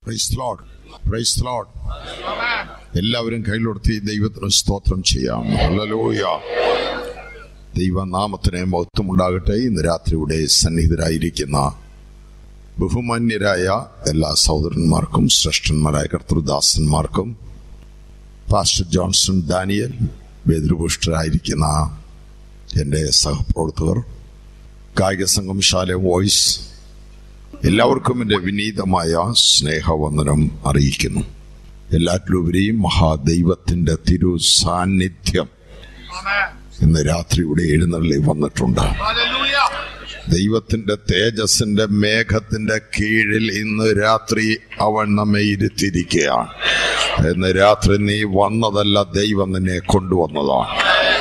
Price load price load എല്ലാവരും കയ്യിലൊടുത്തി ദൈവത്തിന് സ്തോത്രം ചെയ്യാം ഹല്ലേലൂയ ദൈവനാമത്തിന് മഹത്വമുണ്ടാകട്ടെ ഇന്ന് രാത്രി ഇവിടെ സന്നിഹിതരായിരിക്കുന്ന ബഹുമാന്യരായ എല്ലാ സഹോദരന്മാർക്കും ശ്രേഷ്ഠന്മാരായ കർത്തൃദാസന്മാർക്കും പാസ്റ്റർ ജോൺസൺ ഡാനിയൽ വേദൃപുഷ്ടരായിരിക്കുന്ന എൻ്റെ സഹപ്രവർത്തകർ കായിക സംഘം ശാല വോയിസ് എല്ലാവർക്കും എൻ്റെ വിനീതമായ സ്നേഹവന്ദനം അറിയിക്കുന്നു എല്ലാറ്റിലുപരിയും മഹാദൈവത്തിൻ്റെ തിരു സാന്നിധ്യം ഇന്ന് രാത്രി ഇവിടെ എഴുന്നള്ളി വന്നിട്ടുണ്ട് ദൈവത്തിന്റെ തേജസ്സിന്റെ മേഘത്തിന്റെ കീഴിൽ ഇന്ന് രാത്രി അവൻ നമ്മെ ഇരുത്തിയിരിക്കുകയാണ് ഇന്ന് രാത്രി നീ വന്നതല്ല ദൈവം നിന്നെ കൊണ്ടുവന്നതാണ്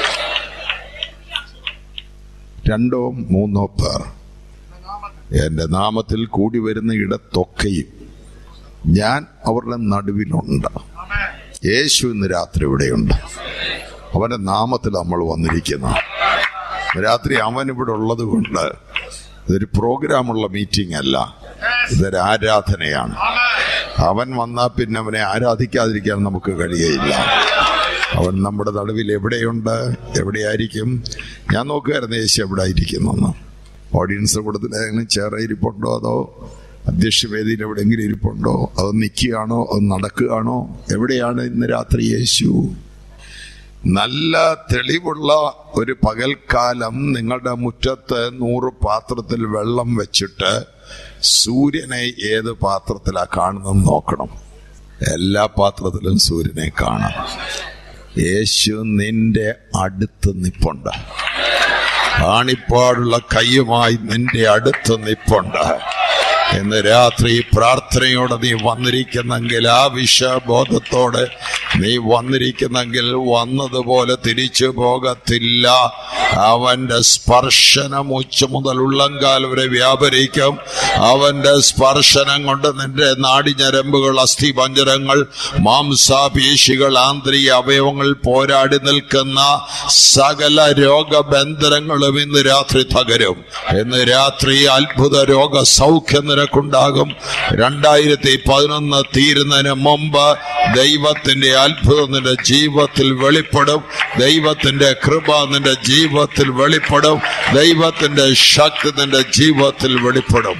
രണ്ടോ മൂന്നോ പേർ എന്റെ നാമത്തിൽ കൂടി വരുന്ന ഇടത്തൊക്കെയും ഞാൻ അവരുടെ നടുവിലുണ്ട് യേശു ഇന്ന് രാത്രി ഇവിടെയുണ്ട് അവന്റെ നാമത്തിൽ നമ്മൾ വന്നിരിക്കുന്ന രാത്രി അവൻ ഇവിടെ ഉള്ളത് കൊണ്ട് ഇതൊരു പ്രോഗ്രാമുള്ള മീറ്റിംഗ് അല്ല ഇതൊരു ആരാധനയാണ് അവൻ വന്നാൽ പിന്നെ അവനെ ആരാധിക്കാതിരിക്കാൻ നമുക്ക് കഴിയയില്ല അവൻ നമ്മുടെ നടുവിൽ എവിടെയുണ്ട് എവിടെയായിരിക്കും ഞാൻ നോക്കുമായിരുന്നു യേശു എവിടെ ആയിരിക്കുന്നെന്ന് ഓഡിയൻസ് കൂട്ടത്തിൽ ഏതെങ്കിലും ചേറ ഇരിപ്പുണ്ടോ അതോ അധ്യക്ഷവേദിയിൽ എവിടെയെങ്കിലും ഇരിപ്പുണ്ടോ അത് നിൽക്കുകയാണോ അത് നടക്കുകയാണോ എവിടെയാണ് ഇന്ന് രാത്രി യേശു നല്ല തെളിവുള്ള ഒരു പകൽക്കാലം നിങ്ങളുടെ മുറ്റത്ത് നൂറ് പാത്രത്തിൽ വെള്ളം വെച്ചിട്ട് സൂര്യനെ ഏത് പാത്രത്തിലാ കാണുന്നത് നോക്കണം എല്ലാ പാത്രത്തിലും സൂര്യനെ കാണാം യേശു നിന്റെ അടുത്ത് നിപ്പുണ്ട് ആണിപ്പാടുള്ള കയ്യുമായി നിന്റെ അടുത്ത് നിപ്പുണ്ട് ഇന്ന് രാത്രി പ്രാർത്ഥനയോടെ നീ വന്നിരിക്കുന്നെങ്കിൽ ആ വിഷബോധത്തോടെ നീ വന്നിരിക്കുന്നെങ്കിൽ വന്നതുപോലെ തിരിച്ചു പോകത്തില്ല അവന്റെ സ്പർശനം ഉച്ച മുതൽ ഉള്ളങ്കാൽ വരെ വ്യാപരിക്കും അവന്റെ സ്പർശനം കൊണ്ട് നിന്റെ നാടിഞരമ്പുകൾ അസ്ഥിപഞ്ചരങ്ങൾ മാംസാപേശികൾ ആന്തരിക അവയവങ്ങൾ പോരാടി നിൽക്കുന്ന സകല രോഗബന്ധനങ്ങളും ഇന്ന് രാത്രി തകരും ഇന്ന് രാത്രി അത്ഭുത രോഗ സൗഖ്യം നിനക്കുണ്ടാകും രണ്ടായിരത്തി പതിനൊന്ന് തീരുന്നതിന് മുമ്പ് ദൈവത്തിന്റെ അത്ഭുതം നിന്റെ ജീവിതത്തിൽ വെളിപ്പെടും ദൈവത്തിന്റെ കൃപ നിന്റെ ജീവിതത്തിൽ വെളിപ്പെടും ദൈവത്തിന്റെ ശക്തി നിന്റെ ജീവിതത്തിൽ വെളിപ്പെടും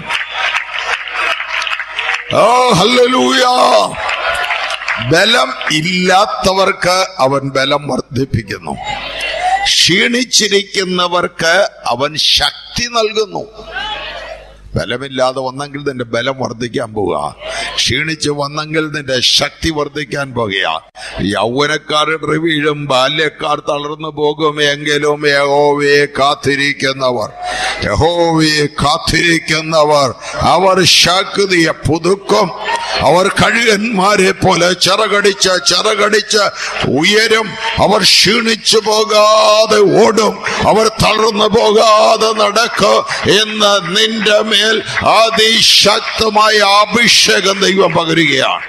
ഓ ഹല്ലേലൂയ ബലം ഇല്ലാത്തവർക്ക് അവൻ ബലം വർദ്ധിപ്പിക്കുന്നു ക്ഷീണിച്ചിരിക്കുന്നവർക്ക് അവൻ ശക്തി നൽകുന്നു ബലമില്ലാതെ വന്നെങ്കിൽ നിന്റെ ബലം വർദ്ധിക്കാൻ പോവുക ക്ഷീണിച്ച് വന്നെങ്കിൽ നിന്റെ ശക്തി വർദ്ധിക്കാൻ പോകുക യൗവനക്കാർ വീഴും ബാല്യക്കാർ തളർന്നു പോകും എങ്കിലും യഹോവയെ കാത്തിരിക്കുന്നവർ യഹോവയെ കാത്തിരിക്കുന്നവർ അവർ ശക്തിയെ പുതുക്കും അവർ കഴുകന്മാരെ പോലെ ചിറകടിച്ച് ചിറകടിച്ച് ഉയരും അവർ ക്ഷീണിച്ചു പോകാതെ ഓടും അവർ തളർന്നു പോകാതെ നടക്കും എന്ന് നിന്റെ മേൽ അതിശക്തമായ അഭിഷേകം ദൈവം പകരുകയാണ്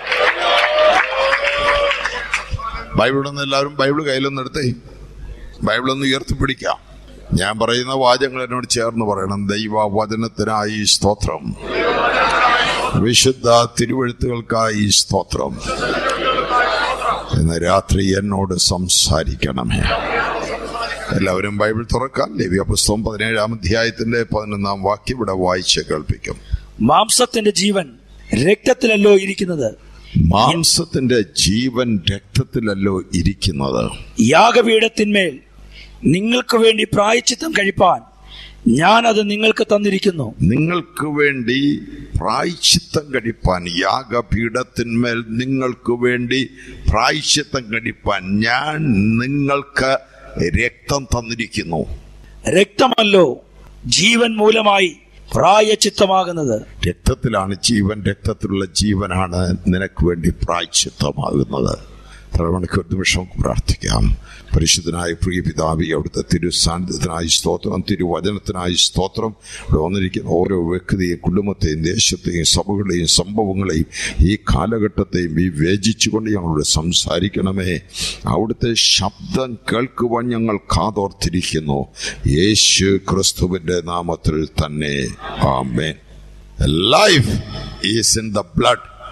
ബൈബിളൊന്ന് എല്ലാവരും ബൈബിൾ കയ്യിലൊന്ന് എടുത്തേ ബൈബിളൊന്ന് ഉയർത്തിപ്പിടിക്കാം ഞാൻ പറയുന്ന വാചകങ്ങൾ എന്നോട് ചേർന്ന് പറയണം ദൈവ വചനത്തിനായി സ്തോത്രം വിശുദ്ധ തിരുവഴുത്തുകൾക്കായി സ്തോത്രം ഇന്ന് രാത്രി എന്നോട് സംസാരിക്കണമേ എല്ലാവരും ബൈബിൾ തുറക്കാൻ ലവ്യ പുസ്തകം പതിനേഴാം അധ്യായത്തിന്റെ പതിനൊന്നാം വാക്യം ഇവിടെ വായിച്ച് കേൾപ്പിക്കും മാംസത്തിന്റെ ജീവൻ രക്തത്തിലല്ലോ ഇരിക്കുന്നത് മാംസത്തിന്റെ ജീവൻ രക്തത്തിലല്ലോ ഇരിക്കുന്നത് യാഗപീഠത്തിന്മേൽ നിങ്ങൾക്ക് വേണ്ടി പ്രായച്ചിത്തം കഴിപ്പാൻ ഞാൻ അത് നിങ്ങൾക്ക് തന്നിരിക്കുന്നു നിങ്ങൾക്ക് വേണ്ടി പ്രായശ്ചിത്തം കഴിപ്പാൻ യാഗപീഠത്തിന്മേൽ നിങ്ങൾക്ക് വേണ്ടി പ്രായശ്ചിത്തം കഴിപ്പാൻ ഞാൻ നിങ്ങൾക്ക് രക്തം തന്നിരിക്കുന്നു രക്തമല്ലോ ജീവൻ മൂലമായി പ്രായച്ചിത്തമാകുന്നത് രക്തത്തിലാണ് ജീവൻ രക്തത്തിലുള്ള ജീവനാണ് നിനക്ക് വേണ്ടി പ്രായശ്ചിത്തമാകുന്നത് മണിക്കൂർ നിമിഷം പ്രാർത്ഥിക്കാം പരിശുദ്ധനായ പ്രിയ പിതാവി അവിടുത്തെ തിരുസാന്നിധ്യത്തിനായി സ്തോത്രം തിരുവചനത്തിനായി സ്തോത്രം ഇവിടെ വന്നിരിക്കുന്ന ഓരോ വ്യക്തിയെയും കുടുംബത്തെയും ദേശത്തെയും സഭകളെയും സംഭവങ്ങളെയും ഈ കാലഘട്ടത്തെയും വിവേചിച്ചുകൊണ്ട് ഞങ്ങളോട് സംസാരിക്കണമേ അവിടുത്തെ ശബ്ദം കേൾക്കുവാൻ ഞങ്ങൾ കാതോർത്തിരിക്കുന്നു യേശു ക്രിസ്തുവിന്റെ നാമത്തിൽ തന്നെ amen life is in the blood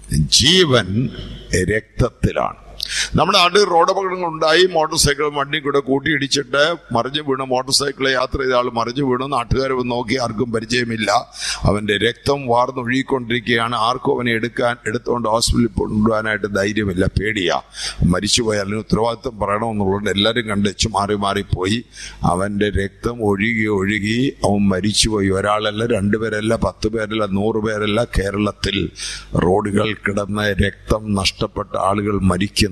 ജീവൻ രക്തത്തിലാണ് നമ്മുടെ നാട്ടിൽ റോഡ് അപകടങ്ങൾ ഉണ്ടായി മോട്ടോർ സൈക്കിൾ വണ്ടി കൂടെ കൂട്ടിയിടിച്ചിട്ട് മറിഞ്ഞു വീണ് മോട്ടോർ സൈക്കിൾ യാത്ര ചെയ്ത ആൾ മറിഞ്ഞു വീണു നാട്ടുകാർ വന്ന് നോക്കി ആർക്കും പരിചയമില്ല അവന്റെ രക്തം വാർന്നൊഴുകിക്കൊണ്ടിരിക്കുകയാണ് ആർക്കും അവനെ എടുക്കാൻ എടുത്തുകൊണ്ട് ഹോസ്പിറ്റലിൽ കൊണ്ടുപോകാനായിട്ട് ധൈര്യമില്ല പേടിയാ മരിച്ചുപോയി അല്ലെങ്കിൽ ഉത്തരവാദിത്വം പറയണമെന്നുള്ളത് എല്ലാവരും കണ്ടുവച്ച് മാറി മാറിപ്പോയി അവന്റെ രക്തം ഒഴുകി ഒഴുകി അവൻ മരിച്ചുപോയി ഒരാളല്ല രണ്ടുപേരല്ല പത്ത് പേരല്ല നൂറ് പേരല്ല കേരളത്തിൽ റോഡുകൾ കിടന്ന് രക്തം നഷ്ടപ്പെട്ട ആളുകൾ മരിക്കുന്നു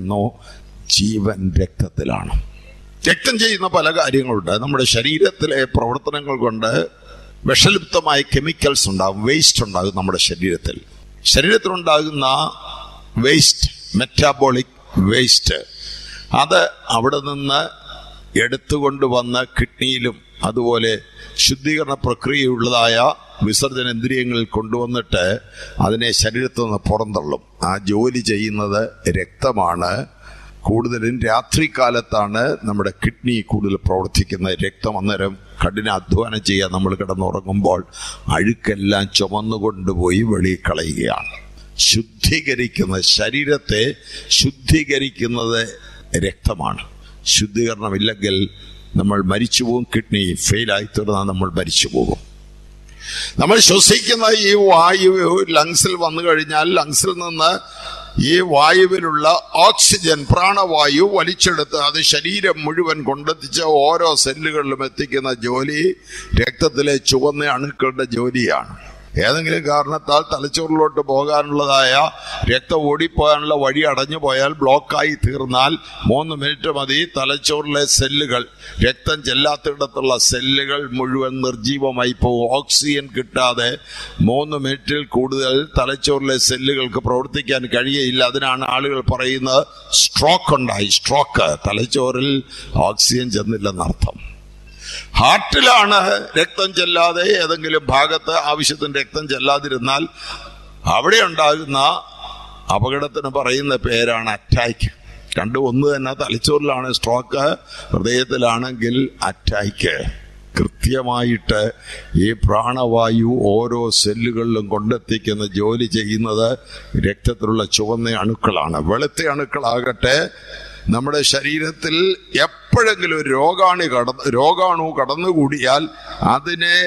ജീവൻ രക്തത്തിലാണ് രക്തം ചെയ്യുന്ന പല കാര്യങ്ങളുണ്ട് നമ്മുടെ ശരീരത്തിലെ പ്രവർത്തനങ്ങൾ കൊണ്ട് വിഷലിപ്തമായ കെമിക്കൽസ് ഉണ്ടാകും വേസ്റ്റ് ഉണ്ടാകും നമ്മുടെ ശരീരത്തിൽ ശരീരത്തിലുണ്ടാകുന്ന വേസ്റ്റ് മെറ്റാബോളിക് വേസ്റ്റ് അത് അവിടെ നിന്ന് എടുത്തുകൊണ്ടുവന്ന് കിഡ്നിയിലും അതുപോലെ ശുദ്ധീകരണ പ്രക്രിയയുള്ളതായ വിസർജന ഇന്ദ്രിയങ്ങളിൽ കൊണ്ടുവന്നിട്ട് അതിനെ ശരീരത്തിൽ നിന്ന് പുറന്തള്ളും ആ ജോലി ചെയ്യുന്നത് രക്തമാണ് കൂടുതലും രാത്രികാലത്താണ് നമ്മുടെ കിഡ്നി കൂടുതൽ പ്രവർത്തിക്കുന്നത് രക്തം അന്നേരം കഠിന അധ്വാനം ചെയ്യാൻ നമ്മൾ കിടന്നുറങ്ങുമ്പോൾ അഴുക്കെല്ലാം ചുമന്നുകൊണ്ടുപോയി വെളിയിൽ കളയുകയാണ് ശുദ്ധീകരിക്കുന്ന ശരീരത്തെ ശുദ്ധീകരിക്കുന്നത് രക്തമാണ് ശുദ്ധീകരണമില്ലെങ്കിൽ നമ്മൾ മരിച്ചു പോകും കിഡ്നി ഫെയിലായി തീർന്നാൽ നമ്മൾ മരിച്ചു പോകും നമ്മൾ ശ്വസിക്കുന്ന ഈ വായു ലങ്സിൽ വന്നു കഴിഞ്ഞാൽ ലങ്സിൽ നിന്ന് ഈ വായുവിലുള്ള ഓക്സിജൻ പ്രാണവായു വലിച്ചെടുത്ത് അത് ശരീരം മുഴുവൻ കൊണ്ടെത്തിച്ച് ഓരോ സെല്ലുകളിലും എത്തിക്കുന്ന ജോലി രക്തത്തിലെ ചുവന്ന അണുക്കളുടെ ജോലിയാണ് ഏതെങ്കിലും കാരണത്താൽ തലച്ചോറിലോട്ട് പോകാനുള്ളതായ രക്തം ഓടിപ്പോകാനുള്ള വഴി അടഞ്ഞു പോയാൽ ബ്ലോക്കായി തീർന്നാൽ മൂന്ന് മിനിറ്റ് മതി തലച്ചോറിലെ സെല്ലുകൾ രക്തം ചെല്ലാത്തിടത്തുള്ള സെല്ലുകൾ മുഴുവൻ നിർജീവമായി പോകും ഓക്സിജൻ കിട്ടാതെ മൂന്ന് മിനിറ്റിൽ കൂടുതൽ തലച്ചോറിലെ സെല്ലുകൾക്ക് പ്രവർത്തിക്കാൻ കഴിയയില്ല അതിനാണ് ആളുകൾ പറയുന്നത് സ്ട്രോക്ക് ഉണ്ടായി സ്ട്രോക്ക് തലച്ചോറിൽ ഓക്സിജൻ ചെന്നില്ലെന്നർത്ഥം ഹാർട്ടിലാണ് രക്തം ചെല്ലാതെ ഏതെങ്കിലും ഭാഗത്ത് ആവശ്യത്തിന് രക്തം ചെല്ലാതിരുന്നാൽ അവിടെ ഉണ്ടാകുന്ന അപകടത്തിന് പറയുന്ന പേരാണ് അറ്റാക്ക് രണ്ടും ഒന്ന് തന്നെ തലച്ചോറിലാണ് സ്ട്രോക്ക് ഹൃദയത്തിലാണെങ്കിൽ അറ്റാക്ക് കൃത്യമായിട്ട് ഈ പ്രാണവായു ഓരോ സെല്ലുകളിലും കൊണ്ടെത്തിക്കുന്ന ജോലി ചെയ്യുന്നത് രക്തത്തിലുള്ള ചുവന്ന അണുക്കളാണ് വെളുത്ത അണുക്കളാകട്ടെ നമ്മുടെ ശരീരത്തിൽ എപ്പോഴെങ്കിലും ഒരു രോഗാണു കടന്ന് രോഗാണു കടന്നുകൂടിയാൽ അതിനെ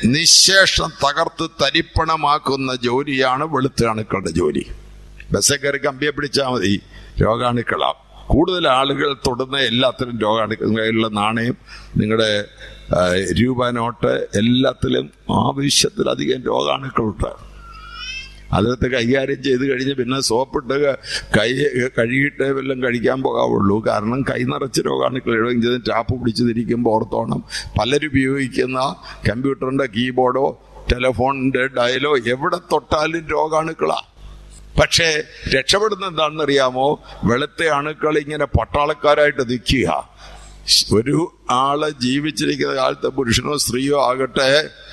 നിശേഷം തകർത്ത് തരിപ്പണമാക്കുന്ന ജോലിയാണ് വെളുത്ത അണുക്കളുടെ ജോലി ബസ്സിൽ കയറി കമ്പിയെ പിടിച്ചാൽ മതി രോഗാണുക്കളാ കൂടുതൽ ആളുകൾ തൊടുന്ന എല്ലാത്തിലും രോഗാണുക്കളുള്ള നാണയം നിങ്ങളുടെ ആ, രൂപ നോട്ട് എല്ലാത്തിലും ആവശ്യത്തിലധികം രോഗാണുക്കളുണ്ട് അതിനകത്ത് കൈകാര്യം ചെയ്ത് കഴിഞ്ഞ് പിന്നെ സോപ്പിട്ട് കൈ കഴുകിയിട്ട് വല്ലതും കഴിക്കാൻ പോകാവുള്ളൂ കാരണം കൈ നിറച്ച് രോഗാണുക്കൾ ഇടുകയും ചെയ്ത് ടാപ്പ് പിടിച്ച് തിരിക്കുമ്പോൾ ഓർത്തോണം പലരും ഉപയോഗിക്കുന്ന കമ്പ്യൂട്ടറിന്റെ കീബോർഡോ ടെലിഫോണിന്റെ ഡയലോ എവിടെ തൊട്ടാലും രോഗാണുക്കളാ പക്ഷേ രക്ഷപ്പെടുന്ന എന്താണെന്ന് അറിയാമോ വെളുത്ത അണുക്കൾ ഇങ്ങനെ പട്ടാളക്കാരായിട്ട് നിൽക്കുക ഒരു ആള് ജീവിച്ചിരിക്കുന്ന കാലത്ത് പുരുഷനോ സ്ത്രീയോ ആകട്ടെ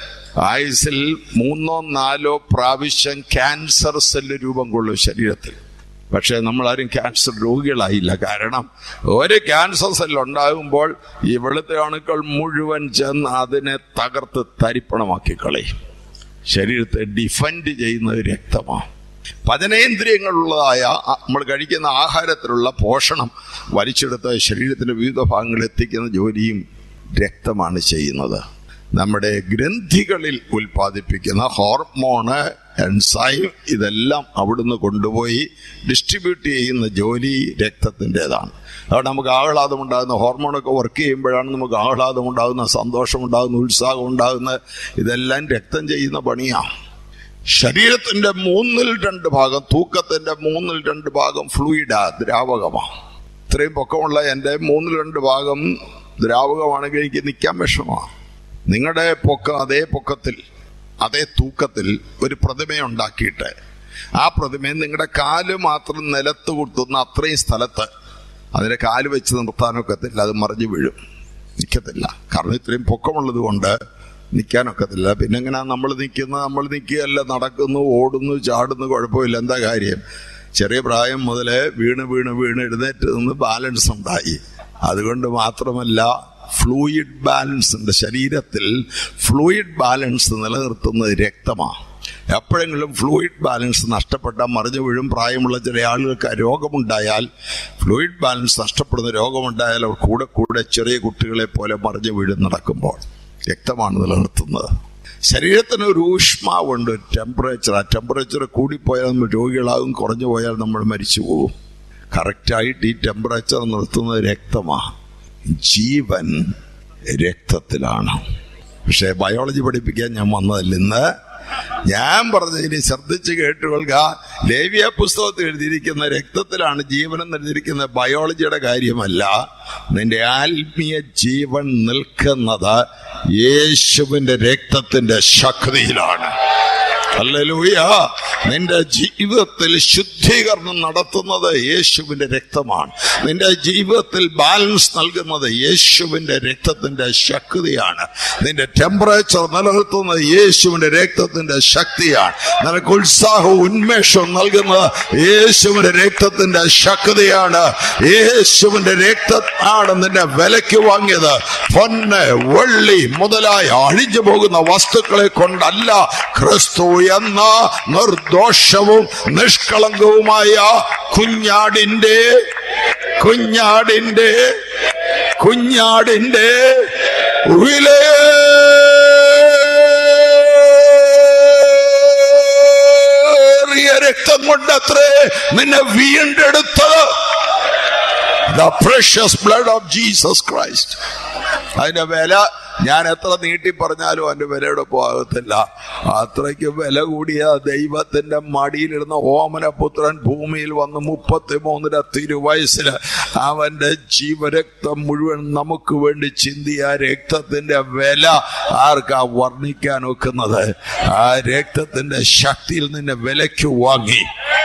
ആയുസിൽ മൂന്നോ നാലോ പ്രാവശ്യം ക്യാൻസർ സെല്ല് രൂപം കൊള്ളും ശരീരത്തിൽ പക്ഷെ നമ്മളാരും ക്യാൻസർ രോഗികളായില്ല കാരണം ഒരു ക്യാൻസർ സെല്ല് ഉണ്ടാകുമ്പോൾ ഈ വെളുത്ത അണുക്കൾ മുഴുവൻ ചെന്ന് അതിനെ തകർത്ത് തരിപ്പണമാക്കി കളയും ശരീരത്തെ ഡിഫൻഡ് ചെയ്യുന്നത് രക്തമാണ് പതനേന്ദ്രിയങ്ങളുള്ളതായ ആ- നമ്മൾ കഴിക്കുന്ന ആഹാരത്തിലുള്ള പോഷണം വലിച്ചെടുത്ത് ശരീരത്തിന്റെ വിവിധ ഭാഗങ്ങളിൽ എത്തിക്കുന്ന ജോലിയും രക്തമാണ് ചെയ്യുന്നത് നമ്മുടെ ഗ്രന്ഥികളിൽ ഉൽപ്പാദിപ്പിക്കുന്ന ഹോർമോണ് എൻസൈം ഇതെല്ലാം അവിടുന്ന് കൊണ്ടുപോയി ഡിസ്ട്രിബ്യൂട്ട് ചെയ്യുന്ന ജോലി രക്തത്തിൻ്റെതാണ് അതുകൊണ്ട് നമുക്ക് ആഹ്ലാദം ഉണ്ടാകുന്ന ഹോർമോണൊക്കെ വർക്ക് ചെയ്യുമ്പോഴാണ് നമുക്ക് ആഹ്ലാദം ഉണ്ടാകുന്ന സന്തോഷം ഉണ്ടാകുന്ന ഉത്സാഹം ഉണ്ടാകുന്ന ഇതെല്ലാം രക്തം ചെയ്യുന്ന പണിയാണ് ശരീരത്തിന്റെ മൂന്നിൽ രണ്ട് ഭാഗം തൂക്കത്തിന്റെ മൂന്നിൽ രണ്ട് ഭാഗം ഫ്ലൂയിഡാ ദ്രാവകമാണ് ഇത്രയും പൊക്കമുള്ള എൻ്റെ മൂന്നിൽ രണ്ട് ഭാഗം ദ്രാവകമാണെങ്കിൽ എനിക്ക് നിൽക്കാൻ വിഷമമാണ് നിങ്ങളുടെ പൊക്കം അതേ പൊക്കത്തിൽ അതേ തൂക്കത്തിൽ ഒരു പ്രതിമയുണ്ടാക്കിയിട്ട് ആ പ്രതിമയെ നിങ്ങളുടെ കാല് മാത്രം നിലത്ത് കുത്തുന്ന അത്രയും സ്ഥലത്ത് അതിന്റെ കാല് വെച്ച് നിർത്താനൊക്കത്തില്ല അത് മറിഞ്ഞു വീഴും നിൽക്കത്തില്ല കാരണം ഇത്രയും പൊക്കമുള്ളത് കൊണ്ട് നിൽക്കാനൊക്കത്തില്ല പിന്നെ എങ്ങനെ നമ്മൾ നിൽക്കുന്ന നമ്മൾ നിൽക്കുകയല്ല നടക്കുന്നു ഓടുന്നു ചാടുന്നു കുഴപ്പമില്ല എന്താ കാര്യം ചെറിയ പ്രായം മുതലേ വീണ് വീണ് വീണ് എഴുന്നേറ്റ് നിന്ന് ബാലൻസ് ഉണ്ടായി അതുകൊണ്ട് മാത്രമല്ല ഫ്ലൂയിഡ് ബാലൻസ് ഉണ്ട് ശരീരത്തിൽ ഫ്ലൂയിഡ് ബാലൻസ് നിലനിർത്തുന്നത് രക്തമാണ് എപ്പോഴെങ്കിലും ഫ്ലൂയിഡ് ബാലൻസ് നഷ്ടപ്പെട്ടാൽ മറിഞ്ഞു വീഴും പ്രായമുള്ള ചില ആളുകൾക്ക് ആ രോഗമുണ്ടായാൽ ഫ്ലൂയിഡ് ബാലൻസ് നഷ്ടപ്പെടുന്ന രോഗമുണ്ടായാൽ അവർ കൂടെ കൂടെ ചെറിയ കുട്ടികളെ പോലെ മറിഞ്ഞു വീഴും നടക്കുമ്പോൾ രക്തമാണ് നിലനിർത്തുന്നത് ശരീരത്തിന് ഒരു ഊഷ്മാവുണ്ട് ഒരു ടെമ്പറേച്ചർ ആ ടെമ്പറേച്ചർ കൂടിപ്പോയാൽ നമ്മൾ രോഗികളാകും കുറഞ്ഞു പോയാൽ നമ്മൾ മരിച്ചു പോകും കറക്റ്റായിട്ട് ഈ ടെമ്പറേച്ചർ നിർത്തുന്നത് രക്തമാണ് ജീവൻ രക്തത്തിലാണ് പക്ഷേ ബയോളജി പഠിപ്പിക്കാൻ ഞാൻ വന്നതല്ല ഇന്ന് ഞാൻ പറഞ്ഞത് ഇനി ശ്രദ്ധിച്ച് കേട്ടുകൊള്ളുക ലേവിയ പുസ്തകത്തിൽ എഴുതിയിരിക്കുന്ന രക്തത്തിലാണ് ജീവനെന്ന് എഴുതിയിരിക്കുന്ന ബയോളജിയുടെ കാര്യമല്ല നിന്റെ ആത്മീയ ജീവൻ നിൽക്കുന്നത് യേശുവിന്റെ രക്തത്തിന്റെ ശക്തിയിലാണ് ഹല്ലേലൂയ നിന്റെ ജീവിതത്തിൽ ശുദ്ധീകരണം നടത്തുന്നത് യേശുവിന്റെ രക്തമാണ് നിന്റെ ജീവിതത്തിൽ ബാലൻസ് നൽകുന്നത് യേശുവിന്റെ രക്തത്തിന്റെ ശക്തിയാണ് നിന്റെ ടെമ്പറേച്ചർ നിലനിർത്തുന്നത് യേശുവിന്റെ രക്തത്തിന്റെ ശക്തിയാണ് നിനക്ക് ഉത്സാഹവും ഉന്മേഷവും നൽകുന്നത് യേശുവിന്റെ രക്തത്തിന്റെ ശക്തിയാണ് യേശുവിന്റെ രക്തമാണ് നിന്നെ വിലയ്ക്ക് വാങ്ങിയത് പൊന്ന് വെള്ളി മുതലായ അഴിഞ്ഞു പോകുന്ന വസ്തുക്കളെ കൊണ്ടല്ല ക്രിസ്തു എന്ന നിർദോഷവും നിഷ്കളങ്കവുമായ കുഞ്ഞാടിന്റെ കുഞ്ഞാടിന്റെ കുഞ്ഞാടിന്റെ വിലയേറിയ രക്തം കൊണ്ടത്രേ നിന്നെ വീണ്ടെടുത്തത് the precious blood of Jesus Christ അതിന്റെ വില ഞാൻ എത്ര നീട്ടി പറഞ്ഞാലും അതിന്റെ വിലയുടെ പോകത്തില്ല അത്രയ്ക്ക് വില കൂടിയ ദൈവത്തിന്റെ മടിയിലിരുന്ന ഓമനപുത്രൻ ഭൂമിയിൽ വന്ന് മുപ്പത്തി മൂന്നര തിരുവയസ്സില് അവന്റെ ജീവരക്തം മുഴുവൻ നമുക്ക് വേണ്ടി ചിന്തിയ ആ രക്തത്തിന്റെ വില ആർക്കാ വർണ്ണിക്കാൻ ഒക്കുന്നത് ആ രക്തത്തിന്റെ ശക്തിയിൽ നിന്നെ വിലയ്ക്ക് വാങ്ങി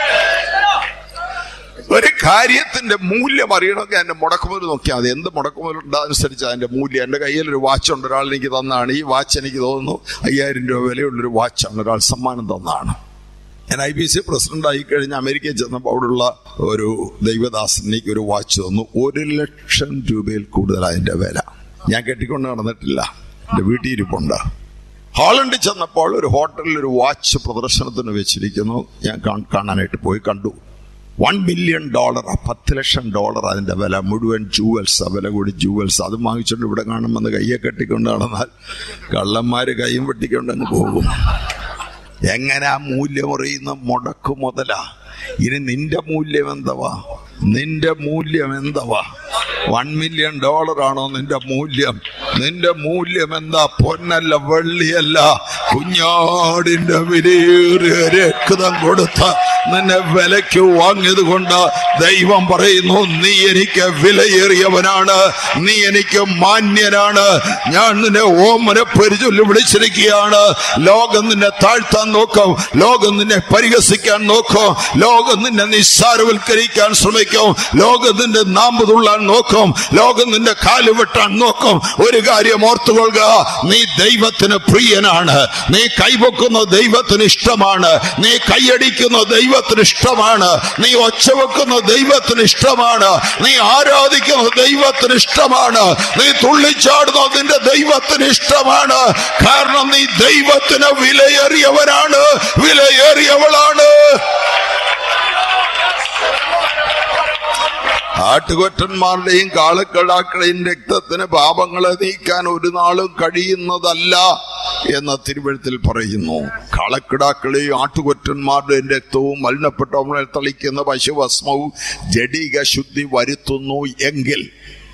ഒരു കാര്യത്തിന്റെ മൂല്യം അറിയണമെങ്കിൽ എന്റെ മുടക്കുമുതൽ നോക്കിയാൽ മതി എന്ത് മുടക്കുമുതലുണ്ട് അതനുസരിച്ച് അതിന്റെ മൂല്യം എന്റെ കയ്യിൽ ഒരു വാച്ച് ഉണ്ട് ഒരാൾ എനിക്ക് തന്നാണ് ഈ വാച്ച് എനിക്ക് തോന്നുന്നു അയ്യായിരം രൂപ വിലയുള്ളൊരു വാച്ചാണ് ഒരാൾ സമ്മാനം തന്നാണ് ഞാൻ ഐ ബി സി പ്രസിഡന്റ് ആയി കഴിഞ്ഞ് അമേരിക്കയിൽ ചെന്നപ്പോൾ അവിടെയുള്ള ഒരു ദൈവദാസൻ എനിക്ക് ഒരു വാച്ച് തന്നു ഒരു ലക്ഷം രൂപയിൽ കൂടുതൽ അതിന്റെ വില ഞാൻ കെട്ടിക്കൊണ്ട് നടന്നിട്ടില്ല എന്റെ വീട്ടിൽ ഇരിപ്പുണ്ട് ഹോളണ്ടിൽ ചെന്നപ്പോൾ ഒരു ഹോട്ടലിൽ ഒരു വാച്ച് പ്രദർശനത്തിന് വെച്ചിരിക്കുന്നു ഞാൻ കാ- കാണാനായിട്ട് പോയി കണ്ടു വൺ മില്യൺ ഡോളർ പത്ത് ലക്ഷം ഡോളർ അതിന്റെ വില മുഴുവൻ ജൂവൽസ് വില കൂടി ജൂവൽസ് അത് വാങ്ങിച്ചുകൊണ്ട് ഇവിടെ കാണുമെന്ന് കയ്യെ കെട്ടിക്കൊണ്ട് നടന്നാൽ കള്ളന്മാര് കൈയും വെട്ടിക്കൊണ്ട് അങ്ങ് പോകും എങ്ങനെ ആ മൂല്യം അറിയുന്ന മുടക്കു മുതലാ ഇനി നിന്റെ മൂല്യം എന്തവാ നിന്റെ മൂല്യം എന്തവാ വൺ മില്യൺ ഡോളർ ആണോ നിന്റെ മൂല്യം നിന്റെ മൂല്യം എന്താ പൊന്നല്ല വെള്ളിയല്ല കുഞ്ഞാടിന്റെ വിലയേറിയ രക്തം കൊടുത്ത നിന്നെ വിലയ്ക്ക് വാങ്ങിയത് കൊണ്ട് ദൈവം പറയുന്നു നീ എനിക്ക് വിലയേറിയവനാണ് നീ എനിക്ക് മാന്യനാണ് ഞാൻ നിന്നെ ഓമന പരിചൊല്ലി വിളിച്ചിരിക്കുകയാണ് ലോകം നിന്നെ താഴ്ത്താൻ നോക്കും ലോകം നിന്നെ പരിഹസിക്കാൻ നോക്കും ലോകം നിന്നെ നിസ്സാരവൽക്കരിക്കാൻ ശ്രമിക്കും ലോകം നിന്റെ നാമ്പ് തുള്ളാൻ നോക്കും ലോകം നിന്റെ കാല് വെട്ടാൻ നോക്കും ഒരു കാര്യം ഓർത്തുകൊള്ളുക നീ ദൈവത്തിന് പ്രിയനാണ് നീ കൈവെക്കുന്ന ദൈവത്തിന് ഇഷ്ടമാണ് നീ കൈയടിക്കുന്ന ദൈവത്തിന് ഇഷ്ടമാണ് നീ ഒച്ച വെക്കുന്ന ദൈവത്തിന് ഇഷ്ടമാണ് നീ ആരാധിക്കുന്ന ദൈവത്തിന് ഇഷ്ടമാണ് നീ തുള്ളിച്ചാടുന്ന നിന്റെ ദൈവത്തിന് ഇഷ്ടമാണ് കാരണം നീ ദൈവത്തിന് വിലയേറിയവനാണ് വിലയേറിയവളാണ് ആട്ടുകൊറ്റന്മാരുടെയും കാളക്കടാക്കളെയും രക്തത്തിന് പാപങ്ങളെ നീക്കാൻ ഒരു നാളും കഴിയുന്നതല്ല എന്ന തിരുവഴുത്തിൽ പറയുന്നു കാളക്കിടാക്കളെയും ആട്ടുകൊറ്റന്മാരുടെയും രക്തവും മലിനപ്പെട്ടവങ്ങളെ തളിക്കുന്ന പശുഭസ്മവും ജഡിക ശുദ്ധി വരുത്തുന്നു എങ്കിൽ